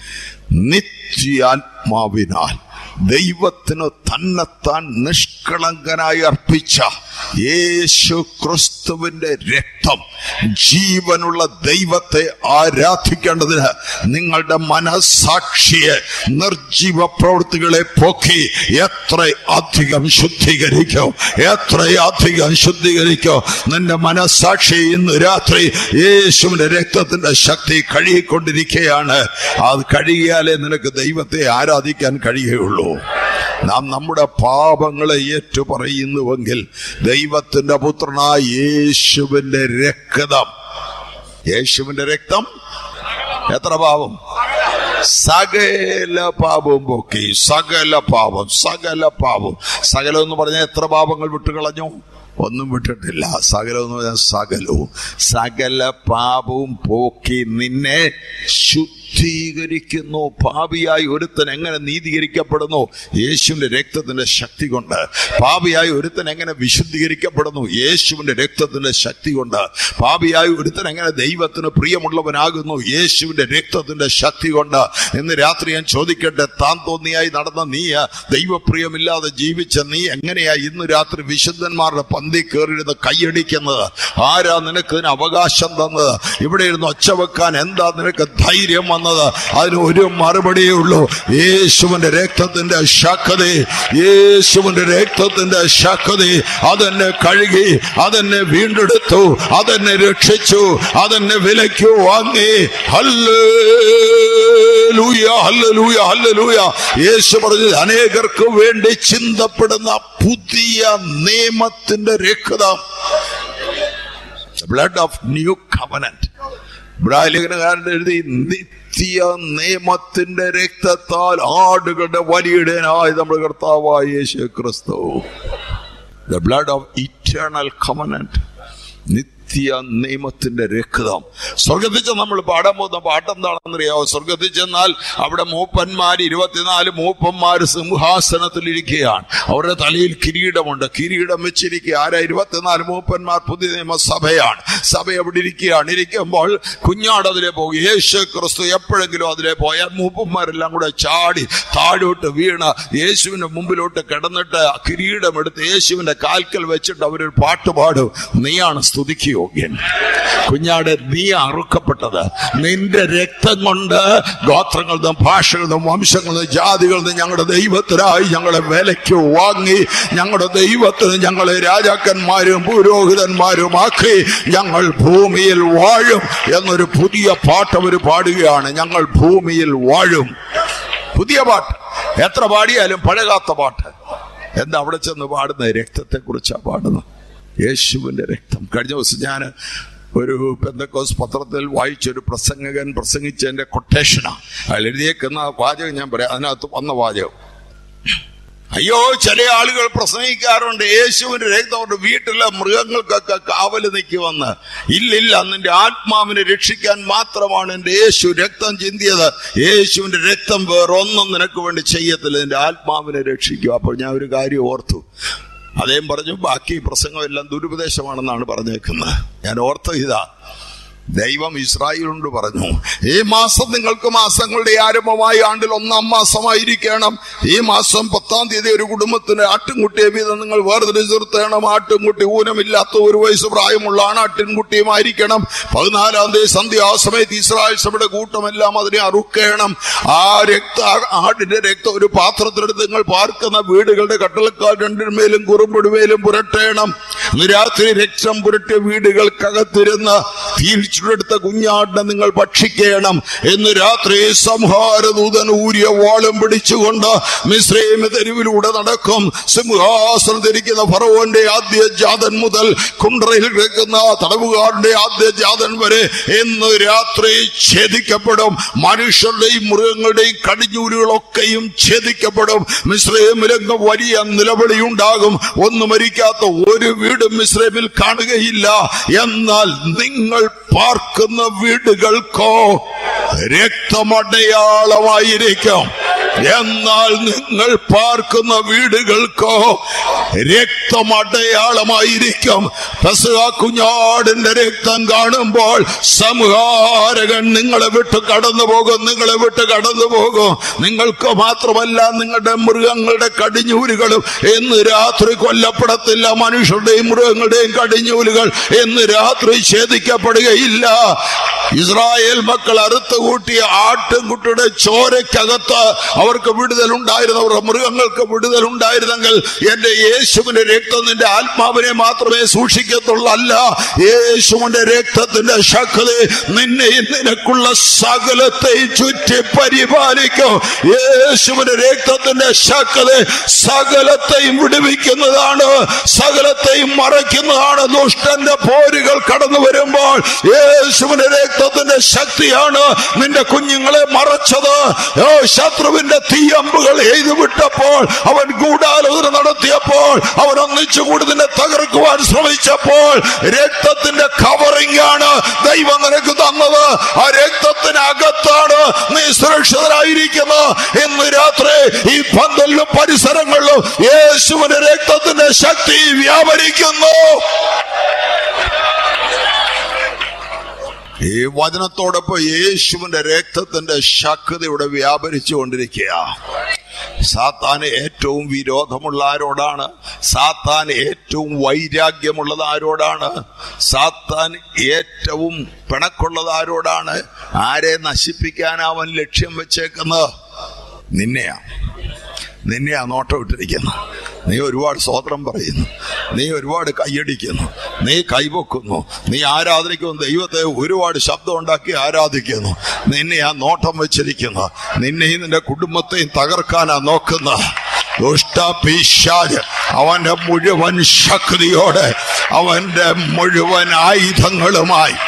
നിത്യാത്മാവിനാൽ ദൈവത്തിന് തന്നെത്താൻ നിഷ്കളങ്കനായി അർപ്പിച്ച യേശു ക്രിസ്തുവിന്റെ രക്തം ജീവനുള്ള ദൈവത്തെ ആരാധിക്കേണ്ടതിന് നിങ്ങളുടെ മനസാക്ഷിയെ നിർജീവ പ്രവൃത്തികളെ പോക്കി എത്ര അധികം ശുദ്ധീകരിക്കും എത്ര അധികം ശുദ്ധീകരിക്കും നിന്റെ മനസാക്ഷി ഇന്ന് രാത്രി യേശുവിന്റെ രക്തത്തിന്റെ ശക്തി കഴുകിക്കൊണ്ടിരിക്കുകയാണ് അത് കഴുകിയാലേ നിനക്ക് ദൈവത്തെ ആരാധിക്കാൻ കഴിയുകയുള്ളൂ നാം നമ്മുടെ പാപങ്ങളെ ഏറ്റു പറയുന്നുവെങ്കിൽ ദൈവത്തിന്റെ പുത്രനായ യേശുവിന്റെ രക്തം യേശുവിന്റെ രക്തം എത്ര പാപം സകല പാപവും പോക്കി സകല പാപം സകല പാപം സകലം എന്ന് പറഞ്ഞാൽ എത്ര പാപങ്ങൾ വിട്ടുകളഞ്ഞു ഒന്നും വിട്ടിട്ടില്ല സകലം എന്ന് പറഞ്ഞാൽ സകലവും സകല പാപവും പോക്കി നിന്നെ ശുദ്ധീകരിക്കുന്നു പാപിയായി ഒരുത്തൻ എങ്ങനെ നീതീകരിക്കപ്പെടുന്നു യേശുവിന്റെ രക്തത്തിന്റെ ശക്തി കൊണ്ട് പാപിയായി ഒരുത്തൻ എങ്ങനെ വിശുദ്ധീകരിക്കപ്പെടുന്നു യേശുവിന്റെ രക്തത്തിന്റെ ശക്തി കൊണ്ട് പാപിയായി ഒരുത്തൻ എങ്ങനെ ദൈവത്തിന് പ്രിയമുള്ളവനാകുന്നു യേശുവിന്റെ രക്തത്തിന്റെ ശക്തി കൊണ്ട് ഇന്ന് രാത്രി ഞാൻ ചോദിക്കട്ടെ താൻ തോന്നിയായി നടന്ന നീ ദൈവപ്രിയമില്ലാതെ ജീവിച്ച നീ എങ്ങനെയാ ഇന്ന് രാത്രി വിശുദ്ധന്മാരുടെ പന്തി കയറിയിരുന്ന് കൈയടിക്കുന്നത് ആരാ നിനക്ക് ഇതിന് അവകാശം തന്നത് ഇവിടെ ഇരുന്ന് ഒച്ച വെക്കാൻ എന്താ നിനക്ക് ധൈര്യം വന്നത് അതിന് ഒരു മറുപടിയേ ഉള്ളൂ യേശുവിന്റെ രക്തത്തിന്റെ ശക്തി യേശുവിന്റെ രക്തത്തിന്റെ ശക്തി അതെന്നെ കഴുകി അതെന്നെ വീണ്ടെടുത്തു അതെന്നെ രക്ഷിച്ചു അതെന്നെ വിലയ്ക്ക് വാങ്ങി ഹല്ലേലൂയ ഹല്ലേലൂയ ഹല്ലേലൂയ യേശു പറഞ്ഞു അനേകർക്ക് വേണ്ടി ചിന്തപ്പെടുന്ന പുതിയ നിയമത്തിന്റെ രക്തം ബ്ലഡ് ഓഫ് ന്യൂ കവനന്റ് ലേഖനകാരൻ എഴുതി നിത്യ നിയമത്തിന്റെ രക്തത്താൽ ആടുകളുടെ വലിയിടനായി നമ്മുടെ കർത്താവായ Yesu Kristu the blood of eternal covenant നിത്യ നിയമത്തിന്റെ രക്തം സ്വർഗത്തിൽ ചെന്ന് നമ്മൾ പാടാൻ പോകുന്ന പാട്ട് എന്താണെന്നറിയാവോ സ്വർഗത്തിൽ ചെന്നാൽ അവിടെ മൂപ്പന്മാർ ഇരുപത്തിനാല് മൂപ്പന്മാർ സിംഹാസനത്തിൽ ഇരിക്കുകയാണ് അവരുടെ തലയിൽ കിരീടമുണ്ട് കിരീടം വെച്ചിരിക്കുക ആരാ ഇരുപത്തിനാല് മൂപ്പന്മാർ പുതിയ നിയമസഭയാണ് സഭ അവിടെ ഇരിക്കുകയാണ് ഇരിക്കുമ്പോൾ കുഞ്ഞാട് അതിലെ പോകും യേശു ക്രിസ്തു എപ്പോഴെങ്കിലും അതിലെ പോയാൽ മൂപ്പന്മാരെല്ലാം കൂടെ ചാടി താഴോട്ട് വീണ് യേശുവിന്റെ മുമ്പിലോട്ട് കിടന്നിട്ട് ആ കിരീടം എടുത്ത് യേശുവിന്റെ കാൽക്കൽ വെച്ചിട്ട് അവരൊരു പാട്ട് പാടും നീയാണ് സ്തുതിക്ക് യോഗ്യൻ കുഞ്ഞാട് നീ അറുക്കപ്പെട്ടത് നിന്റെ രക്തം കൊണ്ട് ഗോത്രങ്ങളിൽ നിന്നും ഭാഷകളിൽ നിന്നും വംശങ്ങളിൽ നിന്നും ജാതികളിൽ നിന്നും ഞങ്ങളുടെ ദൈവത്തിനായി ഞങ്ങളെ വിലയ്ക്ക് വാങ്ങി ഞങ്ങളുടെ ദൈവത്തിന് ഞങ്ങളെ രാജാക്കന്മാരും പുരോഹിതന്മാരുമാക്കി ഞങ്ങൾ ഭൂമിയിൽ വാഴും എന്നൊരു പുതിയ പാട്ട് അവർ പാടുകയാണ് ഞങ്ങൾ ഭൂമിയിൽ വാഴും പുതിയ പാട്ട് എത്ര പാടിയാലും പഴകാത്ത പാട്ട് എന്താ അവിടെ ചെന്ന് പാടുന്നത് രക്തത്തെ കുറിച്ചാണ് പാടുന്നത് യേശുവിന്റെ രക്തം കഴിഞ്ഞ ദിവസം ഞാൻ ഒരു പെന്തക്കോസ് പത്രത്തിൽ വായിച്ചൊരു പ്രസംഗകൻ പ്രസംഗിച്ചതിന്റെ കൊട്ടേഷനാണ് അയാൾ എഴുതിയേക്കുന്ന വാചകം ഞാൻ പറയാം അതിനകത്ത് വന്ന വാചകം അയ്യോ ചില ആളുകൾ പ്രസംഗിക്കാറുണ്ട് യേശുവിന്റെ രക്തം അവരുടെ വീട്ടിലെ മൃഗങ്ങൾക്കൊക്കെ കാവല് നിൽക്കുമെന്ന് ഇല്ലില്ല നിന്റെ ആത്മാവിനെ രക്ഷിക്കാൻ മാത്രമാണ് എന്റെ യേശു രക്തം ചിന്തിയത് യേശുവിന്റെ രക്തം വേറൊന്നും നിനക്ക് വേണ്ടി ചെയ്യത്തില്ല നിന്റെ ആത്മാവിനെ രക്ഷിക്കും അപ്പോൾ ഞാൻ ഒരു കാര്യം ഓർത്തു അദ്ദേഹം പറഞ്ഞു ബാക്കി പ്രസംഗം എല്ലാം ദുരുപദേശമാണെന്നാണ് പറഞ്ഞേക്കുന്നത് ഞാൻ ഓർത്ത ഇതാ ദൈവം ഇസ്രായേലിനോട് പറഞ്ഞു ഈ മാസം നിങ്ങൾക്ക് മാസങ്ങളുടെ ആരംഭമായ ആണ്ടിൽ ഒന്നാം മാസമായിരിക്കണം ഈ മാസം പത്താം തീയതി ഒരു കുടുംബത്തിന് ആട്ടിൻകുട്ടിയെ വീതം നിങ്ങൾ വേർതിരിച്ച് നിർത്തണം ആട്ടിൻകുട്ടി ഊനമില്ലാത്ത ഒരു വയസ്സ് പ്രായമുള്ള ആണാട്ടിൻകുട്ടിയുമായിരിക്കണം പതിനാലാം തീയതി സന്ധ്യാസമയത്ത് ഇസ്രായേൽ സഭയുടെ കൂട്ടമെല്ലാം അതിനെ അറുക്കണം ആ രക്ത ആടിന്റെ രക്തം ഒരു പാത്രത്തിലെടുത്ത് നിങ്ങൾ പാർക്കുന്ന വീടുകളുടെ കട്ടളക്കാൽ രണ്ടിന്മേലും കുറുമ്പടിമേലും പുരട്ടേണം ഇന്ന് രാത്രി രക്തം പുരട്ടിയ വീടുകൾക്കകത്തിരുന്ന് തീർച്ചെടുത്ത കുഞ്ഞാടിനെ നിങ്ങൾ ഭക്ഷിക്കണം എന്ന് രാത്രി സംഹാരദൂതൻ ഊരിയ വാളും പിടിച്ചുകൊണ്ട് മിശ്രൈമ തെരുവിലൂടെ നടക്കും സിംഹാസനം ധരിക്കുന്ന ഫറവോന്റെ ആദ്യ ജാതൻ മുതൽ കുണ്ട്രയിൽ കിടക്കുന്ന തടവുകാരന്റെ ആദ്യ ജാതൻ വരെ ഇന്ന് രാത്രി ഛേദിക്കപ്പെടും മനുഷ്യരുടെയും മൃഗങ്ങളുടെയും കടിഞ്ഞൂലുകളൊക്കെയും ഛേദിക്കപ്പെടും മിശ്രൈമിലങ്ങ് വലിയ നിലവിളിയുണ്ടാകും ഒന്നും മരിക്കാത്ത ഒരു വീടും മിശ്രൈമിൽ കാണുകയില്ല എന്നാൽ നിങ്ങൾ പാർക്കുന്ന വീടുകൾക്കോ രക്തമടയാളമായിരിക്കും എന്നാൽ നിങ്ങൾ പാർക്കുന്ന വീടുകൾക്കോ രക്തമടയാളമായിരിക്കും പെസഹ കുഞ്ഞാടിന്റെ രക്തം കാണുമ്പോൾ സംഹാരകൻ നിങ്ങളെ വിട്ട് കടന്നു പോകും നിങ്ങളെ വിട്ട് കടന്നു പോകും നിങ്ങൾക്ക് മാത്രമല്ല നിങ്ങളുടെ മൃഗങ്ങളുടെ കടിഞ്ഞൂലുകളും എന്ന് രാത്രി കൊല്ലപ്പെടത്തില്ല മനുഷ്യരുടെയും മൃഗങ്ങളുടെയും കടിഞ്ഞൂലുകൾ എന്ന് രാത്രി ഛേദിക്കപ്പെടുകയില്ല ഇസ്രായേൽ മക്കൾ അറുത്തു കൂട്ടിയ ആട്ടുംകുട്ടിയുടെ ചോരക്കകത്ത് അവർക്ക് വിടുതൽ ഉണ്ടായിരുന്നു അവരുടെ മൃഗങ്ങൾക്ക് വിടുതൽ ഉണ്ടായിരുന്നെങ്കിൽ എന്റെ യേശുവിന്റെ രക്തം നിന്റെ ആത്മാവിനെ മാത്രമേ സൂക്ഷിക്കത്തുള്ളൂ അല്ല യേശുവിന്റെ രക്തത്തിന്റെ ശക്തി നിന്നെ നിനക്കുള്ള സകലത്തെയും ചുറ്റി പരിപാലിക്കും യേശുവിന്റെ രക്തത്തിന്റെ ശക്തി സകലത്തെയും വിടുവിക്കുന്നതാണ് സകലത്തെയും മറയ്ക്കുന്നതാണ് ദുഷ്ടന്റെ പോരുകൾ കടന്നു വരുമ്പോൾ യേശുവിന്റെ രക്തം രക്തത്തിന്റെ ശക്തിയാണ് നിന്റെ കുഞ്ഞുങ്ങളെ മറച്ചത് ഓ ശത്രുവിന്റെ തീയമ്പുകൾ എഴുതി വിട്ടപ്പോൾ അവൻ ഗൂഢാലോചന നടത്തിയപ്പോൾ അവൻ ഒന്നിച്ചു കൂടി നിന്നെ തകർക്കുവാൻ ശ്രമിച്ചപ്പോൾ രക്തത്തിന്റെ കവറിംഗ് ആണ് ദൈവം നിനക്ക് തന്നത് ആ രക്തത്തിനകത്താണ് നീ സുരക്ഷിതരായിരിക്കുന്നത് ഇന്ന് രാത്രി ഈ പന്തലിലും പരിസരങ്ങളിലും യേശുവിന്റെ രക്തത്തിന്റെ ശക്തി വ്യാപരിക്കുന്നു ഈ വചനത്തോടൊപ്പം യേശുവിന്റെ രക്തത്തിന്റെ ശക്തി ഇവിടെ വ്യാപരിച്ചു കൊണ്ടിരിക്കുക സാത്താൻ ഏറ്റവും വിരോധമുള്ള ആരോടാണ് സാത്താൻ ഏറ്റവും വൈരാഗ്യമുള്ളത് ആരോടാണ് സാത്താൻ ഏറ്റവും പിണക്കുള്ളത് ആരോടാണ് ആരെ നശിപ്പിക്കാൻ അവൻ ലക്ഷ്യം വെച്ചേക്കുന്നത് നിന്നെയാ നിന്നെയാ നോട്ടം ഇട്ടിരിക്കുന്നത് നീ ഒരുപാട് സ്വോത്രം പറയുന്നു നീ ഒരുപാട് കൈയടിക്കുന്നു നീ കൈവക്കുന്നു നീ ആരാധനിക്കുന്നു ദൈവത്തെ ഒരുപാട് ശബ്ദം ഉണ്ടാക്കി ആരാധിക്കുന്നു നിന്നെ ആ നോട്ടം വെച്ചിരിക്കുന്നു നിന്നെയും നിന്റെ കുടുംബത്തെയും തകർക്കാനാ നോക്കുന്ന ദുഷ്ട പിശാച് അവന്റെ മുഴുവൻ ശക്തിയോടെ അവന്റെ മുഴുവൻ ആയുധങ്ങളുമായി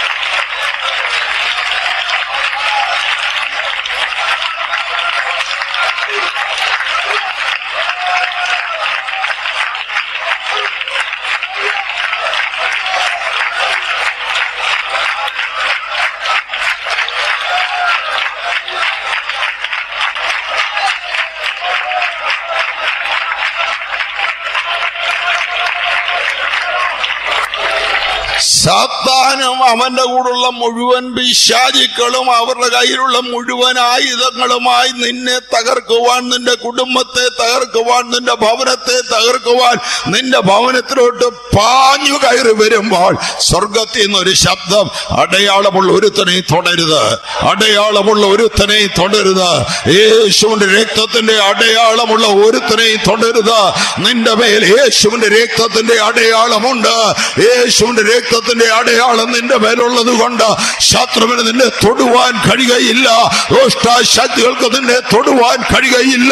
സാത്താനും അവന്റെ കൂടെയുള്ള മുഴുവൻ പിശാചിക്കളും അവരുടെ കയ്യിലുള്ള മുഴുവൻ ആയുധങ്ങളുമായി നിന്നെ തകർക്കുവാൻ നിന്റെ കുടുംബത്തെ തകർക്കുവാൻ നിന്റെ ഭവനത്തെ തകർക്കുവാൻ നിന്റെ ഭവനത്തിലോട്ട് പാഞ്ഞു കയറി വരുമ്പോൾ സ്വർഗത്തിൽ നിന്നൊരു ശബ്ദം അടയാളമുള്ള ഒരുത്തനെയും തുടരുത് അടയാളമുള്ള ഒരുത്തനെയും തുടരുത് യേശുവിന്റെ രക്തത്തിന്റെ അടയാളമുള്ള ഒരുത്തനെയും തുടരുത് നിന്റെ മേൽ യേശുവിന്റെ രക്തത്തിന്റെ അടയാളമുണ്ട് യേശുവിന്റെ രക്തത്തിന്റെ അടയാളം നിന്റെ മേലുള്ളത് കൊണ്ട് ശത്രുവിന് നിന്നെ തൊടുവാൻ കഴിയുകയില്ല ദുഷ്ടശക്തികൾക്ക് നിന്നെ തൊടുവാൻ കഴിയുകയില്ല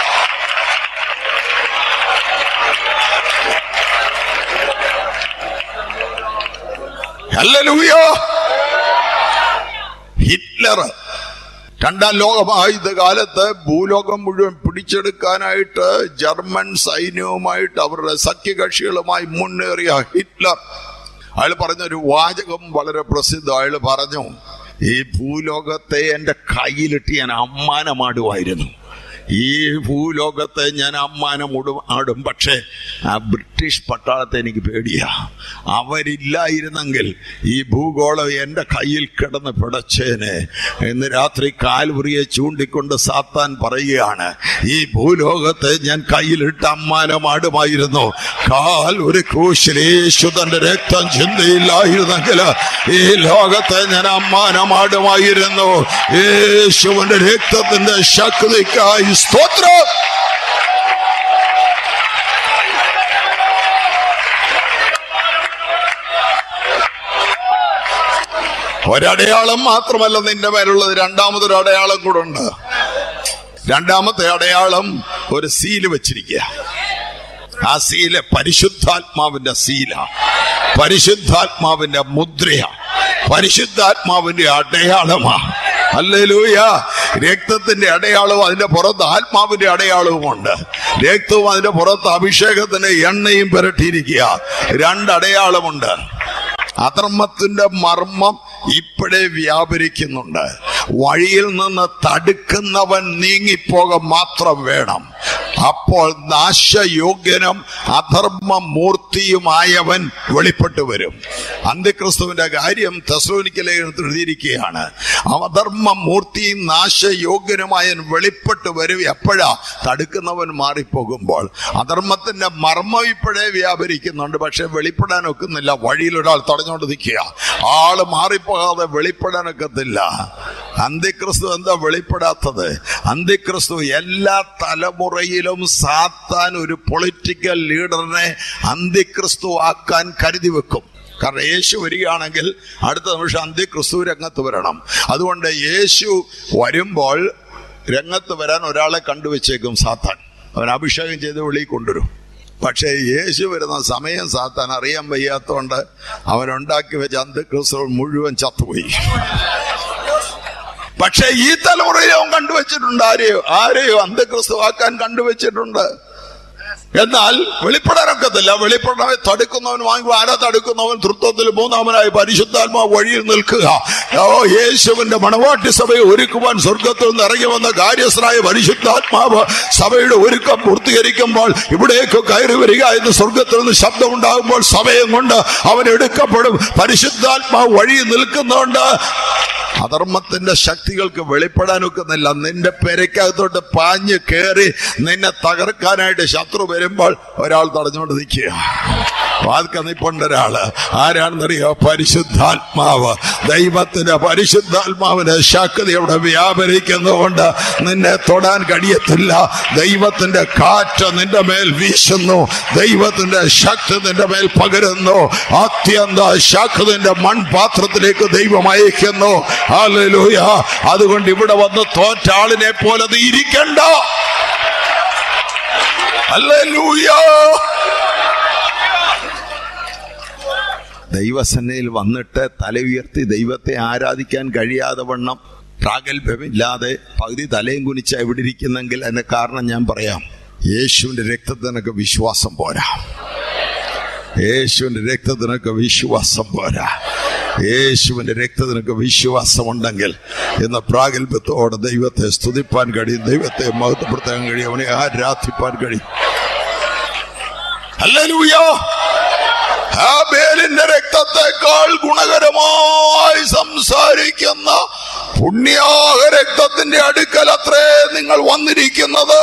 ഹല്ലേലൂയ ഹിറ്റ്ലർ രണ്ടാം ലോകമായുധ കാലത്ത് ഭൂലോകം മുഴുവൻ പിടിച്ചെടുക്കാനായിട്ട് ജർമ്മൻ സൈന്യവുമായിട്ട് അവരുടെ സഖ്യകക്ഷികളുമായി മുന്നേറിയ ഹിറ്റ്ലർ അയാൾ പറഞ്ഞൊരു വാചകം വളരെ പ്രസിദ്ധം അയാൾ പറഞ്ഞു ഈ ഭൂലോകത്തെ എൻ്റെ കയ്യിലിട്ട് ഞാൻ അമ്മാനമാടുമായിരുന്നു ഈ ഭൂലോകത്തെ ഞാൻ അമ്മാനം ഉടും ആടും പക്ഷേ ആ ബ്രിട്ടീഷ് പട്ടാളത്തെ എനിക്ക് പേടിയാ അവരില്ലായിരുന്നെങ്കിൽ ഈ ഭൂഗോളം എൻ്റെ കയ്യിൽ കിടന്ന് പിടച്ചേനെ ഇന്ന് രാത്രി കാൽവറിയെ ചൂണ്ടിക്കൊണ്ട് സാത്താൻ പറയുകയാണ് ഈ ഭൂലോകത്തെ ഞാൻ കയ്യിലിട്ട് അമ്മാനമാടുമായിരുന്നു കാൽ ഒരു ക്രൂശിൽ യേശു തന്റെ രക്തം ചിന്തയില്ലായിരുന്നെങ്കിൽ ഈ ലോകത്തെ ഞാൻ അമ്മാനമാടുമായിരുന്നു യേശുവിന്റെ രക്തത്തിന്റെ ശക്തിക്കായി സ്തോത്രം ഒരടയാളം മാത്രമല്ല നിന്റെ മേലുള്ളത് രണ്ടാമതൊരു അടയാളം കൂടെ ഉണ്ട് രണ്ടാമത്തെ അടയാളം ഒരു സീല് വെച്ചിരിക്കുക ആ സീല് പരിശുദ്ധാത്മാവിന്റെ സീല പരിശുദ്ധാത്മാവിന്റെ മുദ്രയ പരിശുദ്ധാത്മാവിന്റെ അടയാളമാ അല്ലേലൂയ രക്തത്തിന്റെ അടയാളവും അതിന്റെ പുറത്ത് ആത്മാവിന്റെ അടയാളവുമുണ്ട് രക്തവും അതിന്റെ പുറത്ത് അഭിഷേകത്തിന്റെ എണ്ണയും പുരട്ടിയിരിക്കുക രണ്ടടയാളമുണ്ട് അധർമ്മത്തിന്റെ മർമ്മം ഇപ്പോഴേ വ്യാപരിക്കുന്നുണ്ട് വഴിയിൽ നിന്ന് തടുക്കുന്നവൻ നീങ്ങിപ്പോക മാത്രം വേണം അപ്പോൾ നാശയോഗ്യനും അധർമ്മ മൂർത്തിയുമായവൻ വെളിപ്പെട്ടു വരും അന്ത്യക്രിസ്തുവിന്റെ കാര്യം തെസ്ലോനിക്ക ലേഖനത്തിൽ എഴുതിയിരിക്കുകയാണ് അധർമ്മ മൂർത്തിയും നാശയോഗ്യനുമായൻ വെളിപ്പെട്ടു വരും എപ്പോഴാ തടുക്കുന്നവൻ മാറിപ്പോകുമ്പോൾ അധർമ്മത്തിന്റെ മർമ്മം ഇപ്പോഴേ വ്യാപരിക്കുന്നുണ്ട് പക്ഷെ വെളിപ്പെടാൻ ഒക്കുന്നില്ല വഴിയിൽ ഒരാൾ തടഞ്ഞുകൊണ്ട് നിൽക്കുക ആള് മാറിപ്പോകാതെ വെളിപ്പെടാൻ ഒക്കത്തില്ല അന്ത്യക്രിസ്തു എന്താ വെളിപ്പെടാത്തത് അന്ത്യക്രിസ്തു എല്ലാ തലമുറയിലും സാത്താൻ ഒരു പൊളിറ്റിക്കൽ ലീഡറിനെ അന്ത്യക്രിസ്തു ആക്കാൻ കരുതി വെക്കും കാരണം യേശു വരികയാണെങ്കിൽ അടുത്ത നിമിഷം അന്ത്യക്രിസ്തു രംഗത്ത് വരണം അതുകൊണ്ട് യേശു വരുമ്പോൾ രംഗത്ത് വരാൻ ഒരാളെ കണ്ടുവച്ചേക്കും സാത്താൻ അവൻ അഭിഷേകം ചെയ്ത് വെളിയിൽ കൊണ്ടുവരും പക്ഷേ യേശു വരുന്ന സമയം സാത്താൻ അറിയാൻ വയ്യാത്തോണ്ട് അവനുണ്ടാക്കി വെച്ച അന്ധക്രിസ്തുകൾ മുഴുവൻ ചത്തുപോയി പക്ഷേ ഈ തലമുറയിൽ അവൻ കണ്ടുവച്ചിട്ടുണ്ട് ആരെയോ ആരെയോ അന്ധക്രിസ്തുവാക്കാൻ കണ്ടുവച്ചിട്ടുണ്ട് എന്നാൽ വെളിപ്പെടാനൊക്കത്തില്ല വെളിപ്പെടാൻ തടുക്കുന്നവൻ വാങ്ങുക ആരാ തടുക്കുന്നവൻ തൃത്വത്തിൽ മൂന്നാമനായി പരിശുദ്ധാത്മാ വഴിയിൽ നിൽക്കുക ഓ യേശുവിന്റെ മണവാട്ടി സഭയെ ഒരുക്കുവാൻ സ്വർഗത്തിൽ നിന്ന് ഇറങ്ങി വന്ന കാര്യസ്ഥനായ പരിശുദ്ധാത്മാവ് സഭയുടെ ഒരുക്കം പൂർത്തീകരിക്കുമ്പോൾ ഇവിടേക്ക് കയറി വരിക എന്ന് സ്വർഗത്തിൽ നിന്ന് ശബ്ദമുണ്ടാകുമ്പോൾ സഭയും കൊണ്ട് അവൻ എടുക്കപ്പെടും പരിശുദ്ധാത്മാവ് വഴിയിൽ നിൽക്കുന്നതുകൊണ്ട് അധർമ്മത്തിന്റെ ശക്തികൾക്ക് വെളിപ്പെടാനൊക്കുന്നില്ല നിന്റെ പെരക്കകത്തോട്ട് പാഞ്ഞ് കയറി നിന്നെ തകർക്കാനായിട്ട് ശത്രു വരുമ്പോൾ ഒരാൾ തടഞ്ഞുകൊണ്ട് നിൽക്കുക വാൽക്ക നിപ്പുണ്ട് ഒരാള് ആരാണെന്നറിയോ പരിശുദ്ധാത്മാവ് ദൈവത്തിന്റെ പരിശുദ്ധാത്മാവിന്റെ ശക്തി അവിടെ വ്യാപരിക്കുന്നതുകൊണ്ട് നിന്നെ തൊടാൻ കഴിയത്തില്ല ദൈവത്തിന്റെ കാറ്റ് നിന്റെ മേൽ വീശുന്നു ദൈവത്തിന്റെ ശക്തി നിന്റെ മേൽ പകരുന്നു അത്യന്ത ശക്തിന്റെ മൺപാത്രത്തിലേക്ക് ദൈവം അയക്കുന്നു ഹല്ലേലൂയ അതുകൊണ്ട് ഇവിടെ വന്ന് തോറ്റ ആളിനെ പോലെ നീ ഇരിക്കണ്ട ഹല്ലേലൂയ ദൈവസന്നയിൽ വന്നിട്ട് തല ഉയർത്തി ദൈവത്തെ ആരാധിക്കാൻ കഴിയാതെ വണ്ണം പ്രാഗൽഭ്യമില്ലാതെ പകുതി തലയും കുനിച്ച എവിടെ ഇരിക്കുന്നെങ്കിൽ അതിന്റെ കാരണം ഞാൻ പറയാം യേശുവിന്റെ രക്തത്തിനൊക്കെ വിശ്വാസം പോരാ യേശുവിന്റെ രക്തത്തിനൊക്കെ വിശ്വാസം പോരാ യേശുവിന്റെ രക്തത്തിനൊക്കെ വിശ്വാസമുണ്ടെങ്കിൽ ഇന്ന് പ്രാഗൽഭ്യത്തോടെ ദൈവത്തെ സ്തുതിപ്പാൻ കഴിയും ദൈവത്തെ മഹത്വപ്പെടുത്താൻ കഴിയും അവനെ ആരാധിപ്പാൻ കഴിയും ഹല്ലേലൂയ ഹാബേലിന്റെ രക്തത്തെക്കാൾ ഗുണകരമായി സംസാരിക്കുന്ന പുണ്യാഹ രക്തത്തിന്റെ അടുക്കൽ അത്രേ നിങ്ങൾ വന്നിരിക്കുന്നത്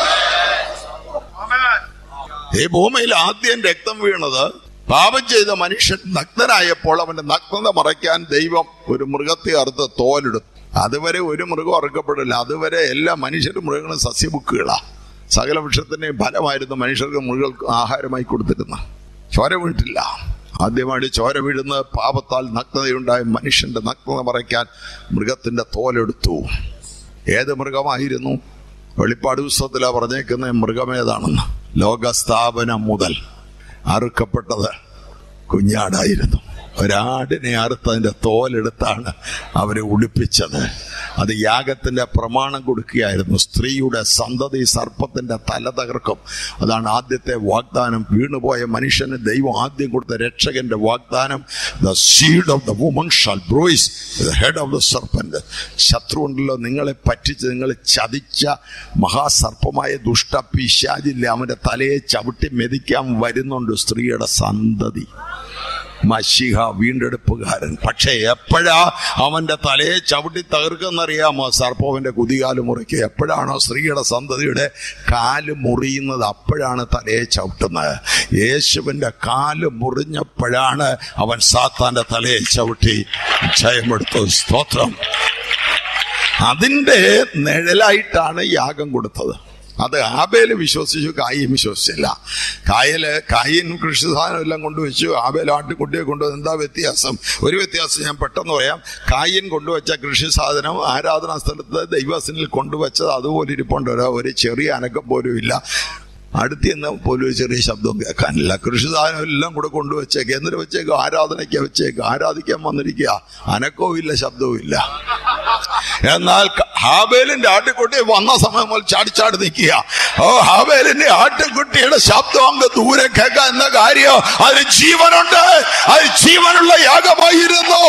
ഈ ഭൂമിയിൽ ആദ്യം രക്തം വീണത് പാപം ചെയ്ത മനുഷ്യൻ നഗ്നനായപ്പോൾ അവന്റെ നഗ്നത മറയ്ക്കാൻ ദൈവം ഒരു മൃഗത്തെ അറുത്ത് തോലെടുത്തു അതുവരെ ഒരു മൃഗം അറുക്കപ്പെടില്ല അതുവരെ എല്ലാ മനുഷ്യരും മൃഗങ്ങളും സസ്യബുക്കുകളാ സകല വൃക്ഷത്തിന്റെയും ഫലമായിരുന്നു മനുഷ്യർക്ക് മൃഗങ്ങൾക്ക് ആഹാരമായി കൊടുത്തിരുന്ന ചോര വീട്ടില്ല ആദ്യമായിട്ട് ചോര വീഴുന്ന പാപത്താൽ നഗ്നതയുണ്ടായ മനുഷ്യന്റെ നഗ്നത മറയ്ക്കാൻ മൃഗത്തിന്റെ തോലെടുത്തു ഏത് മൃഗമായിരുന്നു വെളിപ്പാട് പുസ്തകത്തിലാ പറഞ്ഞേക്കുന്ന മൃഗമേതാണെന്ന് ലോകസ്ഥാപനം മുതൽ അറുക്കപ്പെട്ടത് കുഞ്ഞാടായിരുന്നു ഒരാടിനെ അറുത്തതിന്റെ തോലെടുത്താണ് അവരെ ഉടുപ്പിച്ചത് അത് യാഗത്തിന്റെ പ്രമാണം കൊടുക്കുകയായിരുന്നു സ്ത്രീയുടെ സന്തതി സർപ്പത്തിന്റെ തല തകർക്കും അതാണ് ആദ്യത്തെ വാഗ്ദാനം വീണുപോയ മനുഷ്യന് ദൈവം ആദ്യം കൊടുത്ത രക്ഷകന്റെ വാഗ്ദാനം the seed of the woman shall bruise the head of the serpent ശത്രു ഉണ്ടല്ലോ നിങ്ങളെ പറ്റിച്ച് നിങ്ങൾ ചതിച്ച മഹാസർപ്പമായ ദുഷ്ട പിശാചില്ല അവന്റെ തലയെ ചവിട്ടി മെതിക്കാൻ വരുന്നുണ്ട് സ്ത്രീയുടെ സന്തതി മഷിഹ വീണ്ടെടുപ്പുകാരൻ പക്ഷെ എപ്പോഴാ അവന്റെ തലയെ ചവിട്ടി തകർക്കെന്നറിയാമോ സർപ്പവന്റെ കുതികാല് മുറിക്ക് എപ്പോഴാണോ സ്ത്രീയുടെ സന്തതിയുടെ കാല് മുറിയുന്നത് അപ്പോഴാണ് തലയെ ചവിട്ടുന്നത് യേശുവിന്റെ കാല് മുറിഞ്ഞപ്പോഴാണ് അവൻ സാത്താന്റെ തലയെ ചവിട്ടി ജയമെടുത്തു സ്തോത്രം അതിന്റെ നിഴലായിട്ടാണ് യാഗം കൊടുത്തത് അത് ആബേല് വിശ്വസിച്ചു കായും വിശ്വസിച്ചില്ല കായല് കായൻ കൃഷി സാധനം എല്ലാം കൊണ്ടുവച്ചു ആബേൽ ആട്ടുകുട്ടിയെ കൊണ്ടുവന്നു എന്താ വ്യത്യാസം ഒരു വ്യത്യാസം ഞാൻ പെട്ടെന്ന് പറയാം കായൻ കൊണ്ടുവച്ച കൃഷി സാധനം ആരാധനാ സ്ഥലത്ത് ദൈവസനിൽ കൊണ്ടുവച്ചത് അതുപോലെ ഇരിപ്പുണ്ട് ഒരു- ഒരു ചെറിയ അനക്കം പോലും ഇല്ല അടുത്ത് നിന്ന് പോലും ഒരു ചെറിയ ശബ്ദം കേൾക്കാനില്ല കൃഷി സാധനം എല്ലാം കൂടെ കൊണ്ടുവച്ചേക്ക് എന്നിട്ട് വെച്ചേക്ക് ആരാധനയ്ക്ക് വെച്ചേക്ക് ആരാധിക്കാൻ വന്നിരിക്കുക അനക്കവും ഇല്ല ശബ്ദവും ഇല്ല എന്നാൽ ക- ഹാബേലിന്റെ ആട്ടുകുട്ടി വന്ന സമയം മുതൽ ചാടിച്ചാടി നിൽക്കുക ഓ ഹാബേലിന്റെ ആട്ടുകുട്ടിയുടെ ശബ്ദം അങ്ങ് ദൂരെ കേൾക്കാൻ എന്ന കാര്യം അതിന് ജീവനുണ്ട് അത് ജീവനുള്ള യാഗമായിരുന്നു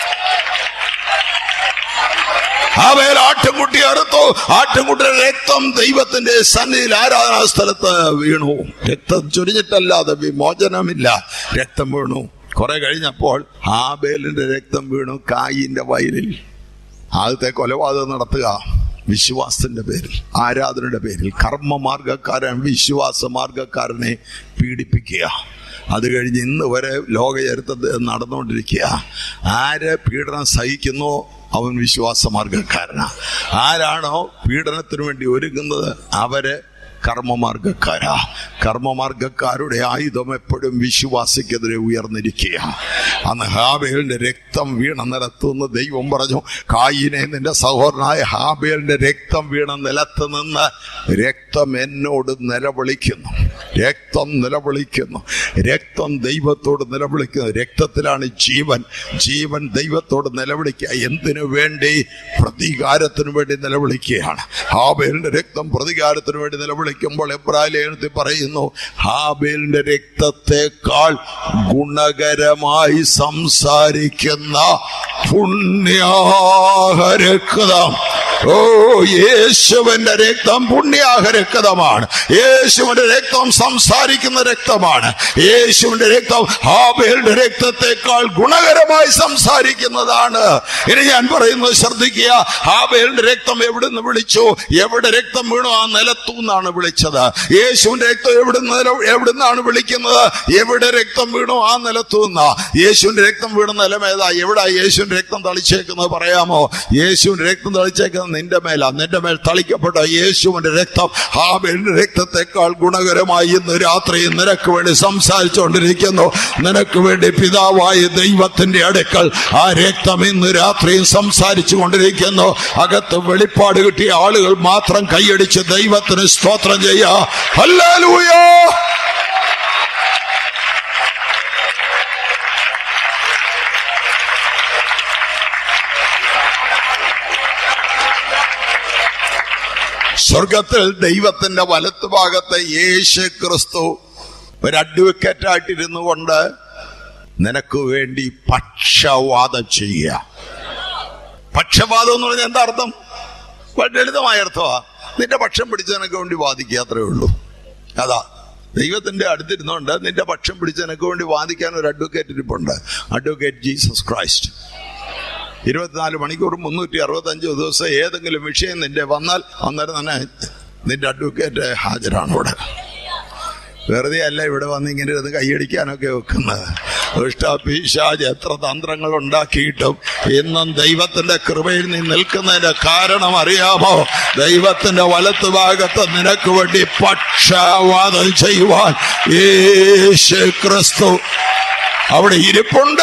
ഹാബേൽ ആട്ടുംകുട്ടി അറുത്തു ആട്ടുംകുട്ടിയുടെ രക്തം ദൈവത്തിന്റെ സന്നിധിയിൽ ആരാധനാ സ്ഥലത്ത് വീണു രക്തം ചൊരിഞ്ഞിട്ടല്ലാതെ വിമോചനമില്ല രക്തം വീണു കുറെ കഴിഞ്ഞപ്പോൾ ഹാബേലിന്റെ രക്തം വീണു കായിന്റെ വയലിൽ ആദ്യത്തെ കൊലപാതകം നടത്തുക വിശ്വാസത്തിന്റെ പേരിൽ ആരാധനയുടെ പേരിൽ കർമ്മമാർഗക്കാരൻ വിശ്വാസ മാർഗക്കാരനെ പീഡിപ്പിക്കുക അത് കഴിഞ്ഞ് ഇന്ന് വരെ ലോക ചരിത്രത്തിൽ നടന്നുകൊണ്ടിരിക്കുക ആര് പീഡനം സഹിക്കുന്നോ അവൻ വിശ്വാസ മാർഗക്കാരനാ ആരാണോ പീഡനത്തിന് വേണ്ടി ഒരുങ്ങുന്നത് അവര് കർമ്മമാർഗക്കാരാ കർമ്മമാർഗക്കാരുടെ ആയുധം എപ്പോഴും വിശ്വാസിക്കെതിരെ ഉയർന്നിരിക്കുക അന്ന് ഹാബേലിന്റെ രക്തം വീണ നിലത്തുനിന്ന് ദൈവം പറഞ്ഞു കായിനെ നിന്റെ സഹോദരനായ ഹാബേലിന്റെ രക്തം വീണ നിലത്ത് നിന്ന് രക്തം എന്നോട് നിലവിളിക്കുന്നു രക്തം നിലവിളിക്കുന്നു രക്തം ദൈവത്തോട് നിലവിളിക്കുന്നു രക്തത്തിലാണ് ജീവൻ ജീവൻ ദൈവത്തോട് നിലവിളിക്കുക എന്തിനു വേണ്ടി പ്രതികാരത്തിന് വേണ്ടി നിലവിളിക്കുകയാണ് ഹാബേലിന്റെ രക്തം പ്രതികാരത്തിന് വേണ്ടി നിലവിളിക്കുമ്പോൾ എബ്രാലേനത്തിൽ പറയുന്നു ഹാബേലിന്റെ രക്തത്തെക്കാൾ ഗുണകരമായി സംസാരിക്കുന്ന പുണ്യാഹരക്തം ഓ യേശുവിന്റെ രക്തം പുണ്യാഹരക്തമാണ് യേശുവിന്റെ രക്തം സംസാരിക്കുന്ന രക്തമാണ് യേശുവിന്റെ രക്തം ഹാബേലിന്റെ രക്തത്തെക്കാൾ ഗുണകരമായി സംസാരിക്കുന്നതാണ് ഇനി ഞാൻ പറയുന്നത് ശ്രദ്ധിക്കുക ഹാബേലിന്റെ രക്തം എവിടുന്ന് വിളിച്ചു എവിടെ രക്തം വീണു ആ നിലത്തു നിന്നാണ് വിളിച്ചത് യേശുവിന്റെ രക്തം എവിടുന്ന് നില- എവിടുന്നാണ് വിളിക്കുന്നത് എവിടെ രക്തം വീണു ആ നിലത്തു നിന്നാ യേശുവിന്റെ രക്തം വീണ നിലം ഏതാ എവിടെ യേശുവിന്റെ രക്തം തളിച്ചേക്കുന്നത് പറയാമോ യേശുവിന്റെ രക്തം തളിച്ചേക്കുന്നത് നിന്റെ മേലാ നിന്റെ മേൽ തളിക്കപ്പെട്ട യേശുവിന്റെ രക്തം ഹാബേലിന്റെ രക്തത്തെക്കാൾ ഗുണകരമായി ഇന്ന് രാത്രി നിനക്ക് വേണ്ടി സംസാരിച്ചുകൊണ്ടിരിക്കുന്നു നിനക്ക് വേണ്ടി പിതാവായ ദൈവത്തിന്റെ അടുക്കൽ ആ രക്തം ഇന്ന് രാത്രിയും സംസാരിച്ചു കൊണ്ടിരിക്കുന്നു അകത്ത് വെളിപ്പാട് കിട്ടിയ ആളുകൾ മാത്രം കൈയടിച്ച് ദൈവത്തിന് സ്തോത്രം ചെയ്യാ ഹല്ലേലൂയ സ്വർഗത്തിൽ ദൈവത്തിന്റെ വലത്ത് ഭാഗത്ത് യേശു ക്രിസ്തു ഒരു അഡ്വക്കേറ്റ് ആയിട്ടിരുന്നു കൊണ്ട് നിനക്ക് വേണ്ടി പക്ഷവാദം ചെയ്യുക പക്ഷപാതം എന്ന് പറഞ്ഞാൽ എന്താ അർത്ഥം വളരെ ലളിതമായ അർത്ഥമാ നിന്റെ പക്ഷം പിടിച്ച് നിനക്ക് വേണ്ടി വാദിക്കുക അത്രേ ഉള്ളൂ അതാ ദൈവത്തിന്റെ അടുത്തിരുന്നുകൊണ്ട് നിന്റെ പക്ഷം പിടിച്ച് നിനക്ക് വേണ്ടി വാദിക്കാൻ ഒരു അഡ്വക്കേറ്റ് ഇരിപ്പുണ്ട് അഡ്വക്കേറ്റ് ജീസസ് ക്രൈസ്റ്റ് ഇരുപത്തിനാല് മണിക്കൂർ മുന്നൂറ്റി അറുപത്തഞ്ച് ദിവസം ഏതെങ്കിലും വിഷയം നിന്റെ വന്നാൽ അന്നേരം തന്നെ നിന്റെ അഡ്വക്കേറ്റ് ഹാജരാണ് ഇവിടെ വെറുതെ അല്ല ഇവിടെ വന്ന് ഇങ്ങനെ ഇരുന്ന് കൈയടിക്കാനൊക്കെ വെക്കുന്നത് ദുഷ്ടപിശാജ് എത്ര തന്ത്രങ്ങൾ ഉണ്ടാക്കിയിട്ടും ഇന്നും ദൈവത്തിന്റെ കൃപയിൽ നീ നിൽക്കുന്നതിന്റെ കാരണം അറിയാമോ ദൈവത്തിന്റെ വലത്ത് ഭാഗത്ത് നിനക്ക് വേണ്ടി പക്ഷവാദം ചെയ്യുവാൻ യേശു ക്രിസ്തു അവിടെ ഇരിപ്പുണ്ട്